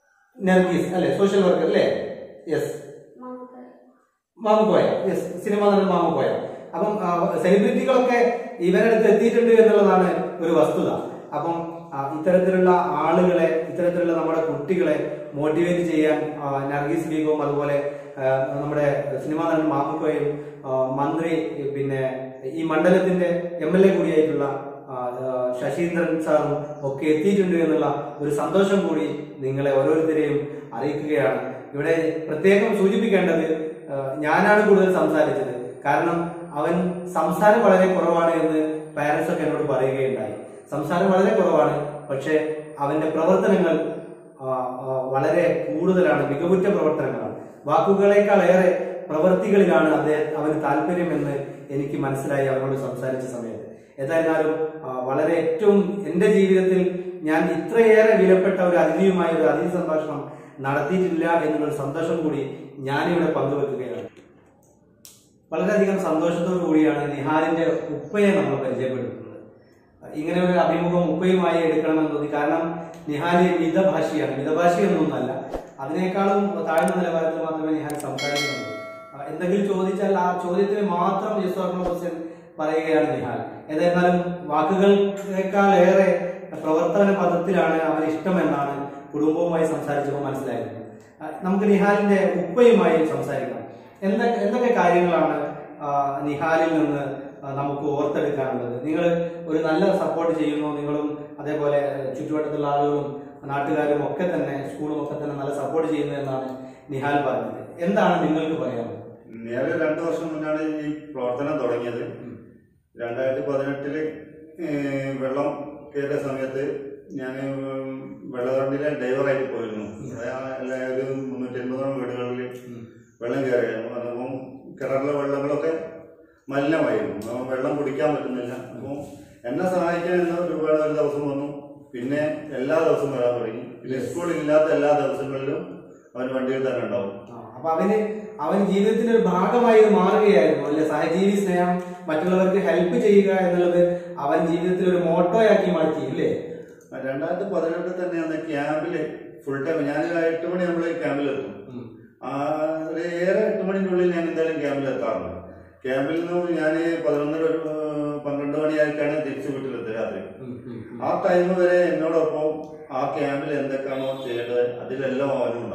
Speaker 1: നർഗീസ് അല്ലെ സോഷ്യൽ വർക്കർ അല്ലേ യെസ്
Speaker 2: നമുക്ക്
Speaker 1: മാമുക്കോയ യെസ് സിനിമ നടൻ മാമുക്കോയ അപ്പം ആ, സെലിബ്രിറ്റികളൊക്കെ ഇവരടുത്ത് എത്തിയിട്ടുണ്ട് എന്നുള്ളതാണ് ഒരു വസ്തുത അപ്പം ആ, ഇത്തരത്തിലുള്ള ആളുകളെ ഇത്തരത്തിലുള്ള നമ്മുടെ കുട്ടികളെ മോട്ടിവേറ്റ് ചെയ്യാൻ ആ, നർഗീസ് ബീഗവും അതുപോലെ ആ, നമ്മുടെ സിനിമാ നടൻ മാമുക്കോയും ആ, മന്ത്രി പിന്നെ ഈ മണ്ഡലത്തിന്റെ എം എൽ എ കൂടിയായിട്ടുള്ള ആ, ആ, ശശീന്ദ്രൻ സാറും ഒക്കെ എത്തിയിട്ടുണ്ട് എന്നുള്ള ഒരു സന്തോഷം കൂടി നിങ്ങളെ ഓരോരുത്തരെയും അറിയിക്കുകയാണ് ഇവിടെ പ്രത്യേകം സൂചിപ്പിക്കേണ്ടത് ആ, ഞാനാണ് കൂടുതൽ സംസാരിച്ചത് കാരണം അവൻ സംസാരം വളരെ കുറവാണ് എന്ന് പാരന്റ്സ് ഒക്കെ എന്നോട് പറയുകയുണ്ടായി സംസാരം വളരെ കുറവാണ് പക്ഷെ അവന്റെ പ്രവർത്തനങ്ങൾ ആ, ആ, വളരെ കൂടുതലാണ് മികവുറ്റ പ്രവർത്തനങ്ങളാണ് വാക്കുകളേക്കാൾ ഏറെ പ്രവർത്തികളിലാണ് അദ്ദേഹം അവന് താല്പര്യമെന്ന് എനിക്ക് മനസ്സിലായി അവനോട് സംസാരിച്ച സമയത്ത് ഏതായിരുന്നാലും ആ, വളരെ ഏറ്റവും എന്റെ ജീവിതത്തിൽ ഞാൻ ഇത്രയേറെ വിലപ്പെട്ട ഒരു അതിഥിയുമായ ഒരു അതിഥി സംഭാഷണം നടത്തിയിട്ടില്ല എന്നുള്ള സന്തോഷം കൂടി ഞാനിവിടെ പങ്കുവെക്കുകയാണ് വളരെയധികം സന്തോഷത്തോടു കൂടിയാണ് നിഹാലിന്റെ ഉപ്പയെ നമ്മൾ പരിചയപ്പെടുത്തുന്നത് ഇങ്ങനെ ഒരു അഭിമുഖം ഉപ്പയുമായി എടുക്കണമെന്ന് തോന്നി കാരണം നിഹാല് മിതഭാഷിയാണ് മിതഭാഷിയൊന്നുമല്ല അതിനേക്കാളും താഴ്ന്ന നിലവാരത്തിൽ മാത്രമേ നിഹാൽ സംസാരിക്കുന്നുള്ളൂ ആ, എന്തെങ്കിലും ചോദിച്ചാൽ ആ ചോദ്യത്തിന് മാത്രം യെസ് ക്വസ്റ്റ്യൻ പറയുകയാണ് നിഹാൽ ഏതായിരുന്നാലും വാക്കുകൾക്കേക്കാൾ ഏറെ പ്രവർത്തന പദത്തിലാണ് അവന് ഇഷ്ടമെന്നാണ് കുടുംബവുമായി സംസാരിച്ചപ്പോൾ മനസ്സിലായത് ആ, നമുക്ക് നിഹാലിന്റെ ഉപ്പയുമായി സംസാരിക്കാം എന്തൊക്കെ എന്തൊക്കെ കാര്യങ്ങളാണ് ആ, നിഹാലിൽ നിന്ന് ആ, നമുക്ക് ഓർത്തെടുക്കാനുള്ളത് നിങ്ങൾ ഒരു നല്ല സപ്പോർട്ട് ചെയ്യുന്നു നിങ്ങളും അതേപോലെ ചുറ്റുവട്ടത്തുള്ള ആളുകളും നാട്ടുകാരും ഒക്കെ തന്നെ സ്കൂളും ഒക്കെ തന്നെ നല്ല സപ്പോർട്ട് ചെയ്യുന്നു എന്നാണ് നിഹാൽ പറഞ്ഞത് എന്താണ് നിങ്ങൾക്ക് പറയാനുള്ളത്
Speaker 7: ഞാൻ രണ്ടു വർഷം മുന്നാണ് ഈ പ്രവർത്തനം തുടങ്ങിയത് രണ്ടായിരത്തി പതിനെട്ടില് വെള്ളം കയറിയ സമയത്ത് ഞാൻ വെള്ളത്തണ്ടിലെ ഡ്രൈവറായിട്ട് പോയിരുന്നു അതായത് എല്ലാ ഒരു മുന്നൂറ്റി എൺപതോളം വീടുകളിൽ വെള്ളം കയറിയായിരുന്നു അപ്പം കിണറിലെ വെള്ളങ്ങളൊക്കെ മലിനമായിരുന്നു അപ്പം വെള്ളം കുടിക്കാൻ പറ്റുന്നില്ല അപ്പം എന്നെ സഹായിക്കാൻ എന്ന രൂപയുടെ ഒരു ദിവസം വന്നു പിന്നെ എല്ലാ ദിവസവും വരാൻ തുടങ്ങി പിന്നെ സ്കൂളില്ലാത്ത എല്ലാ ദിവസങ്ങളിലും അവൻ വണ്ടിയിൽ തന്നെ ഉണ്ടാവും
Speaker 1: ആ, അപ്പൊ അവന് അവൻ ജീവിതത്തിന്റെ ഒരു ഭാഗമായി ഇത് മാറുകയായിരുന്നു അല്ലെ സഹജീവി സ്നേഹം മറ്റുള്ളവർക്ക് ഹെൽപ്പ് ചെയ്യുക എന്നുള്ളത് അവൻ ജീവിതത്തിൽ ഒരു മോട്ടോയാക്കി മാറ്റി അല്ലേ
Speaker 7: രണ്ടായിരത്തി പതിനെട്ടിൽ തന്നെ അന്ന് ക്യാമ്പില് ഫുൾ ടൈം ഞാൻ എട്ട് മണി നമ്മൾ ക്യാമ്പിലെത്തും ആ ഒരു ഏറെ എട്ട് മണിന്റെ ഉള്ളിൽ ഞാൻ എന്തായാലും ക്യാമ്പിൽ എത്താറുണ്ട് ക്യാമ്പിൽ നിന്ന് ഞാൻ പതിനൊന്നര ഒരു ഏഹ്, പന്ത്രണ്ട് മണിയായിട്ടാണ് തിരിച്ചു വീട്ടിലെത്തുക രാത്രി ആ ടൈം വരെ എന്നോടൊപ്പം ആ ക്യാമ്പിൽ എന്തൊക്കെയാണോ ചെയ്യേണ്ടത് അതിലെല്ലാം അവനും ഉണ്ടാവും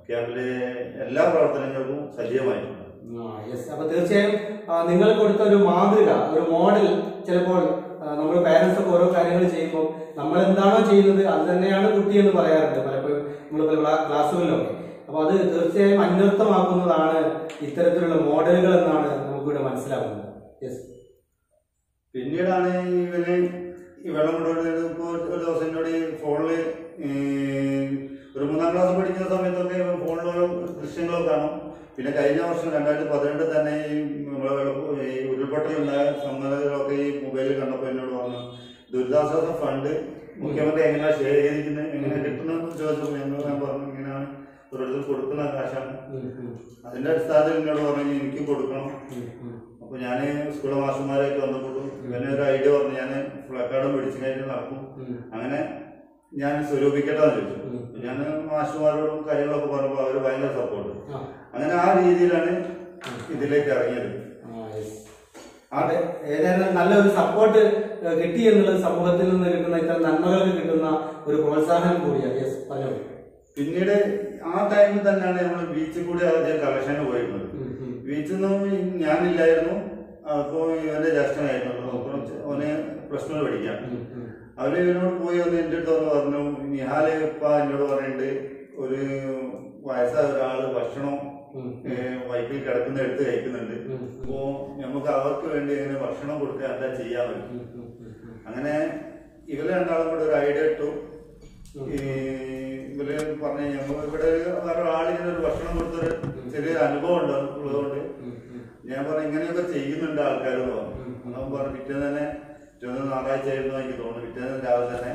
Speaker 7: ക്യാമ്പിലെ എല്ലാ പ്രവർത്തനങ്ങൾക്കും സജീവമായിട്ടുണ്ട്
Speaker 1: യെസ് അപ്പൊ തീർച്ചയായും ആ, നിങ്ങൾ കൊടുത്ത ഒരു മാതൃക ഒരു മോഡൽ ചിലപ്പോൾ നമ്മൾ പാരന്റ്സ് ഒക്കെ ഓരോ കാര്യങ്ങൾ ചെയ്യുമ്പോൾ നമ്മൾ എന്താണോ ചെയ്യുന്നത് അത് തന്നെയാണ് കുട്ടി എന്ന് പറയാറുണ്ട് പലപ്പോഴും നമ്മൾ പല ക്ലാ- ക്ലാസ്സുകളിലൊക്കെ അപ്പൊ അത് തീർച്ചയായും അന്വർത്ഥമാക്കുന്നതാണ് ഇത്തരത്തിലുള്ള മോഡലുകൾ എന്നാണ് നമുക്കിവിടെ മനസ്സിലാകുന്നത് യെസ്
Speaker 7: പിന്നീടാണ് ഇവന് ഈ വെള്ളം കൊണ്ടുവരുന്നത് ഇപ്പോൾ ഒരു ദിവസം എന്നോട് ഈ ഫോണില് ഈ ഒരു മൂന്നാം ക്ലാസ് പഠിക്കുന്ന സമയത്തൊക്കെ ഇവൻ ഫോണിൽ ഓരോ ദൃശ്യങ്ങളൊക്കെ കാണും പിന്നെ കഴിഞ്ഞ വർഷം രണ്ടായിരത്തി പതിനെട്ട് തന്നെ ഈ നമ്മളെ വെള്ളപ്പ- ഈ ഉരുൾപൊട്ടലുണ്ടായ സംഗതികളൊക്കെ ഈ മൊബൈലിൽ കണ്ടപ്പോൾ എന്നോട് പറഞ്ഞു ദുരിതാശ്വാസ ഫണ്ട് മുഖ്യമന്ത്രി എങ്ങനെയാ ഷെയർ ചെയ്തിരിക്കുന്നത് എങ്ങനെ കിട്ടുന്നത് ചോദിച്ചപ്പോൾ ഞങ്ങൾ ഞാൻ പറഞ്ഞു ഇങ്ങനെയാണ് ഓരോരുത്തർ കൊടുക്കുന്ന കാശാണ് അതിന്റെ അടിസ്ഥാനത്തിൽ എന്നോട് പറഞ്ഞു എനിക്ക് കൊടുക്കണം അപ്പൊ ഞാൻ സ്കൂളിലെ മാസ്റ്റർമാരായിട്ട് വന്നപ്പോഴും ഇവനെ ഒരു ഐഡിയ പറഞ്ഞു ഞാൻ ഫ്ലക്കാർഡും പിടിച്ചു കഴിഞ്ഞ് നടക്കും അങ്ങനെ ഞാൻ സ്വരൂപിക്കട്ടെ ചോദിച്ചു ഞാൻ മാസ്റ്റർമാരോടും കാര്യങ്ങളൊക്കെ പറഞ്ഞപ്പോൾ അവർ ഭയങ്കര സപ്പോർട്ട് അങ്ങനെ ആ രീതിയിലാണ് ഇതിലേക്ക് ഇറങ്ങിയത്
Speaker 1: അതെ ഏതായാലും നല്ലൊരു സപ്പോർട്ട് കിട്ടി എന്നുള്ളത് സമൂഹത്തിൽ നിന്ന് കിട്ടുന്ന ഇത്തരം നന്മകൾക്ക് കിട്ടുന്ന ഒരു പ്രോത്സാഹനം കൂടിയാണ് യെസ് പറഞ്ഞോളൂ
Speaker 7: പിന്നീട് ആ ടൈമിൽ തന്നെയാണ് നമ്മൾ ബീച്ചിൽ കൂടി ആദ്യം കളക്ഷന് പോയിരുന്നത് ബീച്ചിൽ നിന്നും ഞാനില്ലായിരുന്നു അപ്പോൾ ഇവന്റെ ജ്യേഷ്ഠനായിരുന്നു അപ്പോൾ അവന് പ്ലസ് ടു പഠിക്കാം അവര് ഇവനോട് പോയി ഒന്ന് എൻ്റെ അടുത്ത് വന്ന് പറഞ്ഞു നിഹാല് ഇപ്പ എന്നോട് പറഞ്ഞിട്ട് ഒരു വയസ്സായ ഒരാള് ഭക്ഷണം ഏഹ്, വയറ്റിൽ കിടക്കുന്ന എടുത്ത് കഴിക്കുന്നുണ്ട് അപ്പോ നമുക്ക് അവർക്ക് വേണ്ടി ഇങ്ങനെ ഭക്ഷണം കൊടുക്കാൻ എന്താ ചെയ്യാൻ പറ്റും അങ്ങനെ ഇവര് രണ്ടാളും കൂടെ ഒരു ഐഡിയ ഇട്ടു ഈ ഇവര് പറഞ്ഞു ഞങ്ങൾ ഇവിടെ വേറെ ആളിങ്ങനെ ഒരു ഭക്ഷണം കൊടുത്തൊരു ചെറിയൊരു അനുഭവം ഉണ്ട് ഉള്ളതുകൊണ്ട് ഞാൻ പറഞ്ഞു ഇങ്ങനെയൊക്കെ ചെയ്യുന്നുണ്ട് ആൾക്കാർ എന്ന് പറഞ്ഞു അന്നപ്പം പറഞ്ഞു പിറ്റേന്ന് തന്നെ പിറ്റേന്ന് ഞായറാഴ്ച ആയിരുന്നു എനിക്ക് തോന്നുന്നു പിറ്റേന്ന് രാവിലെ തന്നെ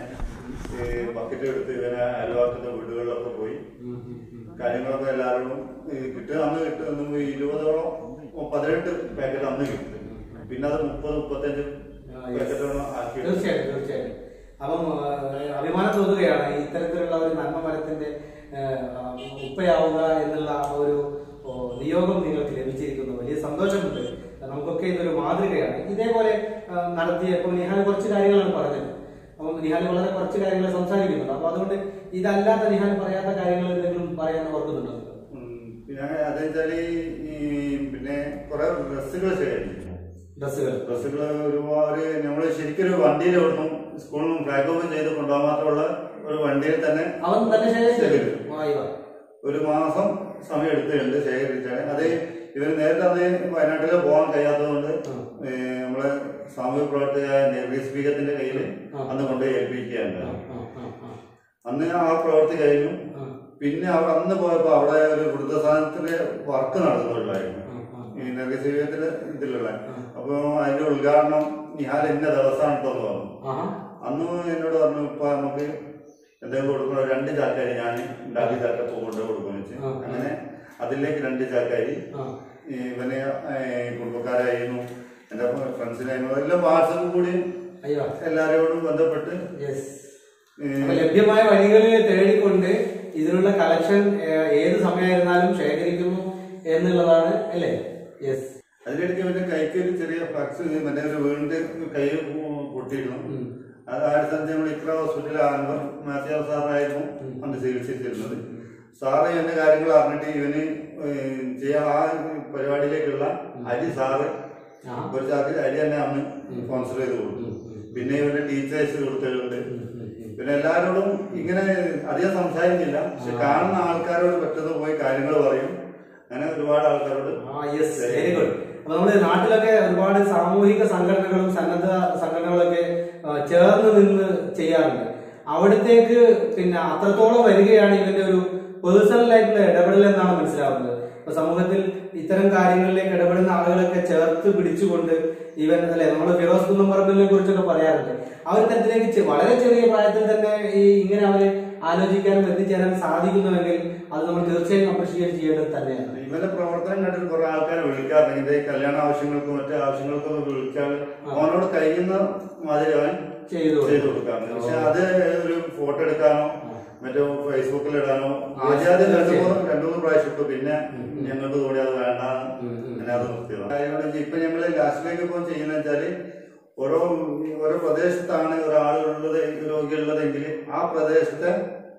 Speaker 7: ബക്കറ്റ് എടുത്ത് ഇവനെ അയൽവാക്കത്തെ വീടുകളിലൊക്കെ പോയി കാര്യങ്ങളൊക്കെ എല്ലാവരോടും ഈ കിട്ടുക അന്ന് കിട്ടുന്ന ഇരുപതോളം പതിനെട്ട് പാക്കറ്റ് അന്ന് കിട്ടും പിന്നെ അത് മുപ്പത് മുപ്പത്തഞ്ച് പാക്കറ്റോളം ആക്കി
Speaker 1: തീർച്ചയായും തീർച്ചയായും അപ്പം ആ, അഭിമാനം തോന്നുകയാണ് ഇത്തരത്തിലുള്ള ഒരു നന്മ മരത്തിന്റെ ആ, ഉപ്പയാവുക എന്നുള്ള ആ ഒരു ഓ, നിയോഗം നിങ്ങൾക്ക് ലഭിച്ചിരിക്കുന്നു വലിയ സന്തോഷമുണ്ട് നമുക്കൊക്കെ ഇതൊരു മാതൃകയാണ് ഇതേപോലെ ആ, നടത്തിയ ഇപ്പൊ നിഹാൽ കുറച്ച് കാര്യങ്ങളാണ് പറഞ്ഞത് അപ്പം നിഹാൽ വളരെ കുറച്ച് കാര്യങ്ങൾ സംസാരിക്കുന്നുണ്ട് അപ്പൊ അതുകൊണ്ട് ഇതല്ലാത്ത നിഹാൽ പറയാത്ത കാര്യങ്ങൾ എന്തെങ്കിലും പറയാൻ ഓർക്കുന്നുണ്ടോ നിങ്ങൾ?
Speaker 7: ഉം. പിന്നെ അതെന്ന് വെച്ചാല് ഈ പിന്നെ കുറെ ഡ്രസ്സുകൾ ശേഖരിച്ചു
Speaker 1: ഡ്രസ്സുകൾ
Speaker 7: ഡ്രസ്സുകൾ ഒരുപാട് നമ്മൾ ശരിക്കും ഒരു വണ്ടിയിൽ വിടണം സ്കൂളിൽ നിന്ന് ഫ്ലാഗ് ഓഫ് ചെയ്ത് കൊണ്ടുപോകാൻ മാത്രമുള്ള ഒരു വണ്ടിയിൽ തന്നെ
Speaker 1: അവൻ തന്നെ ശേഖരിച്ചു
Speaker 7: ശേഖരിച്ചു.
Speaker 1: വായി വാ.
Speaker 7: ഒരു മാസം സമയം എടുത്തിട്ടുണ്ട് ശേഖരിച്ചാണ് അത് ഇവർ നേരത്തെ അന്ന് വയനാട്ടിൽ പോകാൻ കഴിയാത്തതുകൊണ്ട് ഏ, നമ്മളെ സാമൂഹ്യ പ്രവർത്തകയായ നെർവീസ് സ്പീക്കത്തിന്റെ കയ്യിൽ അന്ന് കൊണ്ടുപോയി ഏൽപ്പിക്കുകയാണ്
Speaker 1: ആ, ആ, ആ.
Speaker 7: അന്ന് ആ പ്രവൃത്തി കഴിഞ്ഞു
Speaker 1: ആ.
Speaker 7: പിന്നെ അവർ അന്ന് പോയപ്പോ അവിടെ ഒരു വൃദ്ധസാധനത്തിന്റെ വർക്ക് നടന്നുകൊണ്ടായിരുന്നു ഈ നഗരസേവകത്തിന്റെ ഇതിലുള്ള അപ്പൊ അതിന്റെ ഉദ്ഘാടനം നിഹാൽ എന്ന ദിവസമാണ് കേട്ടോ എന്ന് പറഞ്ഞു
Speaker 1: ആഹാ.
Speaker 7: അന്ന് എന്നോട് പറഞ്ഞു ഇപ്പൊ നമുക്ക് എന്തെങ്കിലും കൊടുക്കണം രണ്ട് ചാക്കാരി ഞാൻ ഉണ്ടാക്കി ചാക്കപ്പ് കൊണ്ട് കൊടുക്കുമെന്ന് വെച്ച്
Speaker 1: ആ.
Speaker 7: അങ്ങനെ അതിലേക്ക് രണ്ട് ചാക്കാരി
Speaker 1: ആ.
Speaker 7: ഈ ഇവനെ ഏ, കുടുംബക്കാരായിരുന്നു എന്റെ ഫ്രണ്ട്സിനായിരുന്നു എല്ലാം വാട്സപ്പ് കൂടി
Speaker 1: അയ്യോ
Speaker 7: എല്ലാവരോടും ബന്ധപ്പെട്ട്
Speaker 1: യെസ്
Speaker 7: ഏ,
Speaker 1: അപ്പൊ ലഭ്യമായ വഴികളിൽ തേടിക്കൊണ്ട് ഇതിനുള്ള കളക്ഷൻ ഏത് സമയമായിരുന്നാലും ശേഖരിക്കുന്നു എന്നുള്ളതാണ് അല്ലേ യെസ്
Speaker 7: അതിനിടയ്ക്ക് ഇവന്റെ കൈക്ക് ഒരു ചെറിയ ഫ്ലക്സ് മറ്റേ ഒരു വീടിന്റെ കൈ പൊ- പൊട്ടിയിരുന്നു അത് ആ സ്ഥാനത്ത് നമ്മൾ ഇത്ര ഹോസ്പിറ്റലിൽ അൻവർ മാത്യാവ് സാറായിരുന്നു അന്ന് ചികിത്സിച്ചിരുന്നത് സാറ് ഇവന്റെ കാര്യങ്ങൾ അറിഞ്ഞിട്ട് ഇവന് ഏഹ് ചെയ്യാൻ ആ പരിപാടിയിലേക്കുള്ള അരി സാറ് ഒരു ചാക്ക് അരി തന്നെ അന്ന് സ്പോൺസർ ചെയ്ത് കൊടുത്തു പിന്നെ ഇവന്റെ ടീച്ചേഴ്സ് കൊടുത്തിട്ടുണ്ട് പിന്നെ എല്ലാവരോടും ഇങ്ങനെ അധികം സംസാരിക്കില്ല പക്ഷെ കാണുന്ന ആൾക്കാരോട് പെട്ടെന്ന് പോയി കാര്യങ്ങൾ പറയും അങ്ങനെ ഒരുപാട് ആൾക്കാരോട്
Speaker 1: ആ യെസ് വെരി ഗുഡ് അപ്പൊ നമ്മുടെ നാട്ടിലൊക്കെ ഒരുപാട് സാമൂഹിക സംഘടനകളും സന്നദ്ധ സംഘടനകളൊക്കെ ആ, ചേർന്ന് നിന്ന് ചെയ്യാറുണ്ട് അവിടത്തേക്ക് പിന്നെ അത്രത്തോളം വരികയാണ് ഇവന്റെ ഒരു പേഴ്സണൽ ആയിട്ടുള്ള ഇടപെടൽ എന്നാണ് മനസ്സിലാവുന്നത് അപ്പൊ സമൂഹത്തിൽ ഇത്തരം കാര്യങ്ങളിലേക്ക് ഇടപെടുന്ന ആളുകളൊക്കെ ചേർത്ത് പിടിച്ചുകൊണ്ട് ഇവൻ അല്ലെ നമ്മൾ ഫിറോസ് കുന്നംപറമ്പിലിനെ കുറിച്ചൊക്കെ പറയാറുണ്ട് ആ ഒരു തരത്തിലേക്ക് ചെ- വളരെ ചെറിയ പ്രായത്തിൽ തന്നെ ഈ ഇങ്ങനെ അവര് ആലോചിക്കാനും എത്തിച്ചേരാൻ സാധിക്കുന്നുവെങ്കിൽ അത് നമ്മൾ തീർച്ചയായും അപ്രിഷിയേറ്റ് ചെയ്യേണ്ടത് തന്നെയാണ്
Speaker 7: ഇവന്റെ പ്രവർത്തനം കണ്ടിട്ട് കുറെ ആൾക്കാരെ വിളിക്കാറുണ്ട് ഇതിന്റെ ഈ കല്യാണ ആവശ്യങ്ങൾക്കും മറ്റു ആവശ്യങ്ങൾക്കും ഒക്കെ വിളിച്ചാൽ അവനോട് കഴിയുന്ന മാതിരി അവൻ
Speaker 1: ചെയ്തു കൊടുക്കും.
Speaker 7: ചെയ്തു കൊടുക്കാറുണ്ട് പക്ഷെ അത് ഒരു ഫോട്ടോ എടുക്കാനോ മറ്റോ ഫേസ്ബുക്കിൽ ഇടാനോ ആദ്യം രണ്ടു മൂന്ന് രണ്ടു മൂന്ന് പ്രാവശ്യം ഇട്ടു പിന്നെ ഞങ്ങൾക്ക് തോന്നി അത് വേണ്ട അങ്ങനെ അത് നിർത്തിയതാണ് കാര്യമെന്ന് വെച്ചാൽ ഇപ്പൊ ഞങ്ങള് ലാസ്റ്റിലേക്ക് ഇപ്പോൾ ചെയ്യുന്ന വെച്ചാല് ഓരോ ഓരോ പ്രദേശത്താണ് ഒരാളുള്ളത് രോഗിയുള്ളതെങ്കിൽ ആ പ്രദേശത്തെ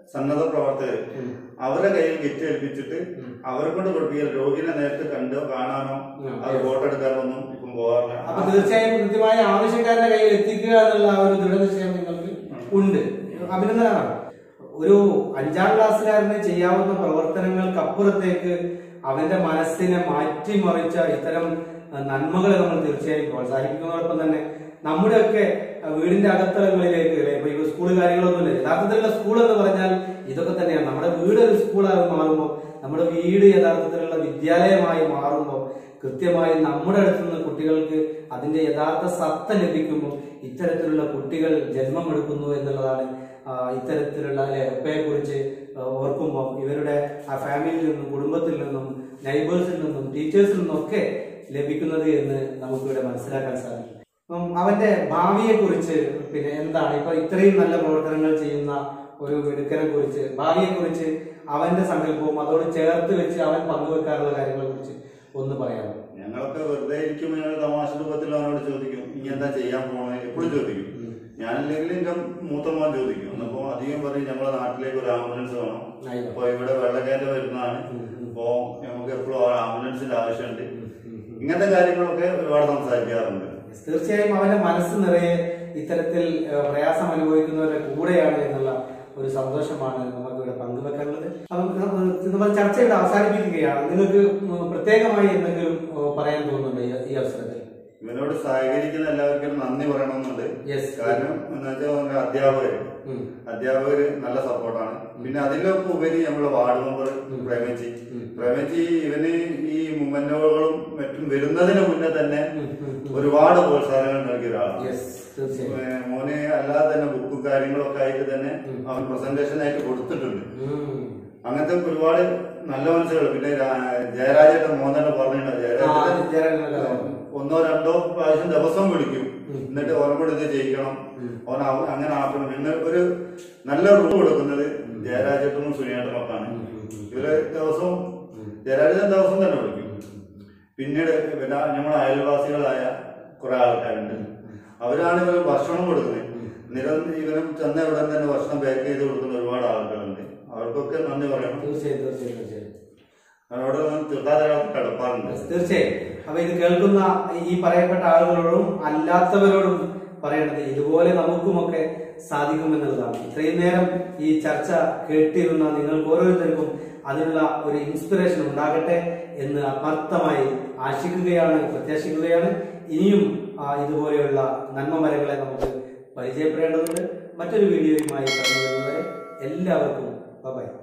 Speaker 7: സന്നദ്ധ പ്രവർത്തകർ അവരുടെ കയ്യിൽ കിറ്റ് ഏൽപ്പിച്ചിട്ട് അവരെ കൊണ്ട് പഠിപ്പിക്കാൻ രോഗിനെ നേരിട്ട് കണ്ടോ കാണാനോ അത് ഫോട്ടോ എടുക്കാനോ ഒന്നും ഇപ്പം പോകാറില്ല
Speaker 1: അപ്പൊ തീർച്ചയായും കൃത്യമായ ആവശ്യക്കാരുടെ കയ്യിൽ എത്തിക്കുക എന്നുള്ള ആ ഒരു ദൃഢനിശ്ചയം നിങ്ങൾക്ക് ഉണ്ട് അഭിനന്ദനമാണ് ഒരു അഞ്ചാം ക്ലാസ്സുകാരന് ചെയ്യാവുന്ന പ്രവർത്തനങ്ങൾക്കപ്പുറത്തേക്ക് അവന്റെ മനസ്സിനെ മാറ്റിമറിച്ച ഇത്തരം അഹ്, നന്മകളെ നമ്മൾ തീർച്ചയായും പ്രോത്സാഹിപ്പിക്കുന്നതോടൊപ്പം തന്നെ നമ്മുടെയൊക്കെ അഹ്, വീടിന്റെ അകത്തളങ്ങളിലേക്ക് അല്ലെ ഇപ്പൊ ഈ സ്കൂൾ കാര്യങ്ങളൊന്നുമില്ല യഥാർത്ഥത്തിലുള്ള സ്കൂൾ എന്ന് പറഞ്ഞാൽ ഇതൊക്കെ തന്നെയാണ് നമ്മുടെ വീട് ഒരു സ്കൂളായി മാറുമ്പോൾ നമ്മുടെ വീട് യഥാർത്ഥത്തിലുള്ള വിദ്യാലയമായി മാറുമ്പോൾ കൃത്യമായി നമ്മുടെ അടുത്ത് നിന്ന് കുട്ടികൾക്ക് അതിന്റെ യഥാർത്ഥ സത്ത ലഭിക്കുമ്പോൾ ഇത്തരത്തിലുള്ള കുട്ടികൾ ജന്മമെടുക്കുന്നു എന്നുള്ളതാണ് ആ, ഇത്തരത്തിലുള്ള ലെപ്പയെ കുറിച്ച് ഓർക്കുമ്പോൾ ഇവരുടെ ആ ഫാമിലിയിൽ നിന്നും കുടുംബത്തിൽ നിന്നും നൈബേഴ്സിൽ നിന്നും ടീച്ചേഴ്സിൽ നിന്നും ഒക്കെ ലഭിക്കുന്നത് എന്ന് നമുക്കിവിടെ മനസ്സിലാക്കാൻ സാധിക്കും അപ്പം അവന്റെ ഭാവിയെ കുറിച്ച് പിന്നെ എന്താണ് ഇപ്പൊ ഇത്രയും നല്ല പ്രവർത്തനങ്ങൾ ചെയ്യുന്ന ഒരു മിടുക്കനെ കുറിച്ച് ഭാവിയെ കുറിച്ച് അവന്റെ സങ്കല്പവും അതോട് ചേർത്ത് വെച്ച് അവൻ പങ്കുവെക്കാറുള്ള കാര്യങ്ങളെ കുറിച്ച് ഒന്ന് പറയാമോ
Speaker 7: ഞങ്ങളൊക്കെ വെറുതെ ഇരിക്കുമ്പോൾ ഞങ്ങൾ തമാശ രൂപത്തിൽ അവനോട് ചോദിക്കും ഇനി എന്താ ചെയ്യാൻ പോണേ എപ്പോഴും ചോദിക്കും ഞാനല്ലെങ്കിൽ എന്റെ മൂത്ത മോൻ ചോദിക്കും എന്നപ്പോ അധികം പറയും ഞങ്ങളുടെ നാട്ടിലേക്ക് ഒരു ആംബുലൻസ് വേണം
Speaker 1: ആയിക്കോട്ടെ.
Speaker 7: അപ്പൊ ഇവിടെ വെള്ളക്കയറ്റം വരുന്നതാണ് അപ്പോ നമുക്ക് എപ്പോഴും ആ ആംബുലൻസിന്റെ ആവശ്യമുണ്ട് ഇങ്ങനത്തെ കാര്യങ്ങളൊക്കെ ഒരുപാട് സംസാരിക്കാറുണ്ട്
Speaker 1: തീർച്ചയായും അവന്റെ മനസ്സ് നിറയെ ഇത്തരത്തിൽ ഏഹ്, പ്രയാസം അനുഭവിക്കുന്നവരുടെ കൂടെയാണ് എന്നുള്ള ഒരു സന്തോഷമാണ് നമുക്ക് ഇവിടെ പങ്കുവെക്കാനുള്ളത് അപ്പം നമ്മൾ നമ്മൾ ചർച്ച ഇവിടെ അവസാനിപ്പിക്കുകയാണ് നിങ്ങൾക്ക് ഉം, പ്രത്യേകമായി എന്തെങ്കിലും ഏഹ്, പറയാൻ തോന്നുന്നുണ്ടോ ഈ- ഈ അവസരത്തിൽ
Speaker 7: ഇവനോട് സഹകരിക്കുന്ന എല്ലാവർക്കും നന്ദി പറയണമെന്നുണ്ട്
Speaker 1: Yes.
Speaker 7: കാരണം എന്ന് വെച്ചാൽ അവന്റെ അധ്യാപകര്
Speaker 1: ഉം.
Speaker 7: അധ്യാപകര് നല്ല സപ്പോർട്ടാണ് പിന്നെ അതിലൊക്കെ ഉപരി നമ്മളെ വാർഡ് മെമ്പർ പ്രേമിച്ചി പ്രേമിച്ചി ഇവന് ഈ മുമ്മന്നോകളും മറ്റും വരുന്നതിന് മുന്നേ തന്നെ ഒരുപാട് പ്രോത്സാഹനങ്ങൾ നൽകിയ ഒരാളാണ്
Speaker 1: യെസ് തീർച്ചയായും
Speaker 7: ഏഹ് മോന് അല്ലാതെ തന്നെ ബുക്കും കാര്യങ്ങളൊക്കെ ആയിട്ട് തന്നെ അവൻ പ്രസന്റേഷൻ ആയിട്ട് കൊടുത്തിട്ടുണ്ട്
Speaker 1: ഉം.
Speaker 7: അങ്ങനത്തെ ഒരുപാട് നല്ല മനസ്സുകൾ പിന്നെ രാ- ജയരാജേട്ടൻ മോൻ തന്നെ പറഞ്ഞിട്ടുണ്ട്
Speaker 1: ആ,
Speaker 7: ജയരാജേട്ടൻ
Speaker 1: ജയരാജേട്ടൻ്റെ കഥ.
Speaker 7: ഒന്നോ രണ്ടോ പ്രാവശ്യം ദിവസം വിളിക്കും എന്നിട്ട് ഓനെ കൂടെ ഇത് ചെയ്യിക്കണം ഓൻ അവ- അങ്ങനെ ആക്കണം എന്ന് ഒരു നല്ല റൂൾ കൊടുക്കുന്നത് ജയരാജേട്ടനും സുനിയേട്ടനും ഒക്കെയാണ് ഇവര് ദിവസവും ജയരാജൻ ദിവസം തന്നെ വിളിക്കും പിന്നീട് പിന്നെ നമ്മുടെ അയൽവാസികളായ കുറെ ആൾക്കാരുണ്ട് അവരാണ് ഇവര് ഭക്ഷണം കൊടുക്കുന്നത് നിരന്തരം ഇവരും ചെന്ന ഉടൻ തന്നെ ഭക്ഷണം പാക്ക് ചെയ്ത് കൊടുക്കുന്ന ഒരുപാട് ആളുകളുണ്ട് അവർക്കൊക്കെ നന്ദി പറയണം
Speaker 1: തീർച്ചയായും തീർച്ചയായും തീർച്ചയായും
Speaker 7: അവരോട് തീർത്താതെ കടപ്പാടുണ്ട്
Speaker 1: തീർച്ചയായും അപ്പൊ ഇത് കേൾക്കുന്ന ഈ പറയപ്പെട്ട ആളുകളോടും അല്ലാത്തവരോടും പറയേണ്ടത് ഇതുപോലെ നമുക്കുമൊക്കെ സാധിക്കുമെന്നുള്ളതാണ് ഇത്രയും നേരം ഈ ചർച്ച കേട്ടിരുന്ന നിങ്ങൾക്ക് ഓരോരുത്തർക്കും അതിനുള്ള ഒരു ഇൻസ്പിറേഷൻ ഉണ്ടാകട്ടെ എന്ന് ആത്മാർത്ഥമായി ആശിക്കുകയാണ് പ്രത്യാശിക്കുകയാണ് ഇനിയും ആ, ഇതുപോലെയുള്ള നന്മ മരങ്ങളെ നമുക്ക് പരിചയപ്പെടേണ്ടതുണ്ട് മറ്റൊരു വീഡിയോയുമായി കടന്നു വരുന്നവരെ എല്ലാവർക്കും ബൈ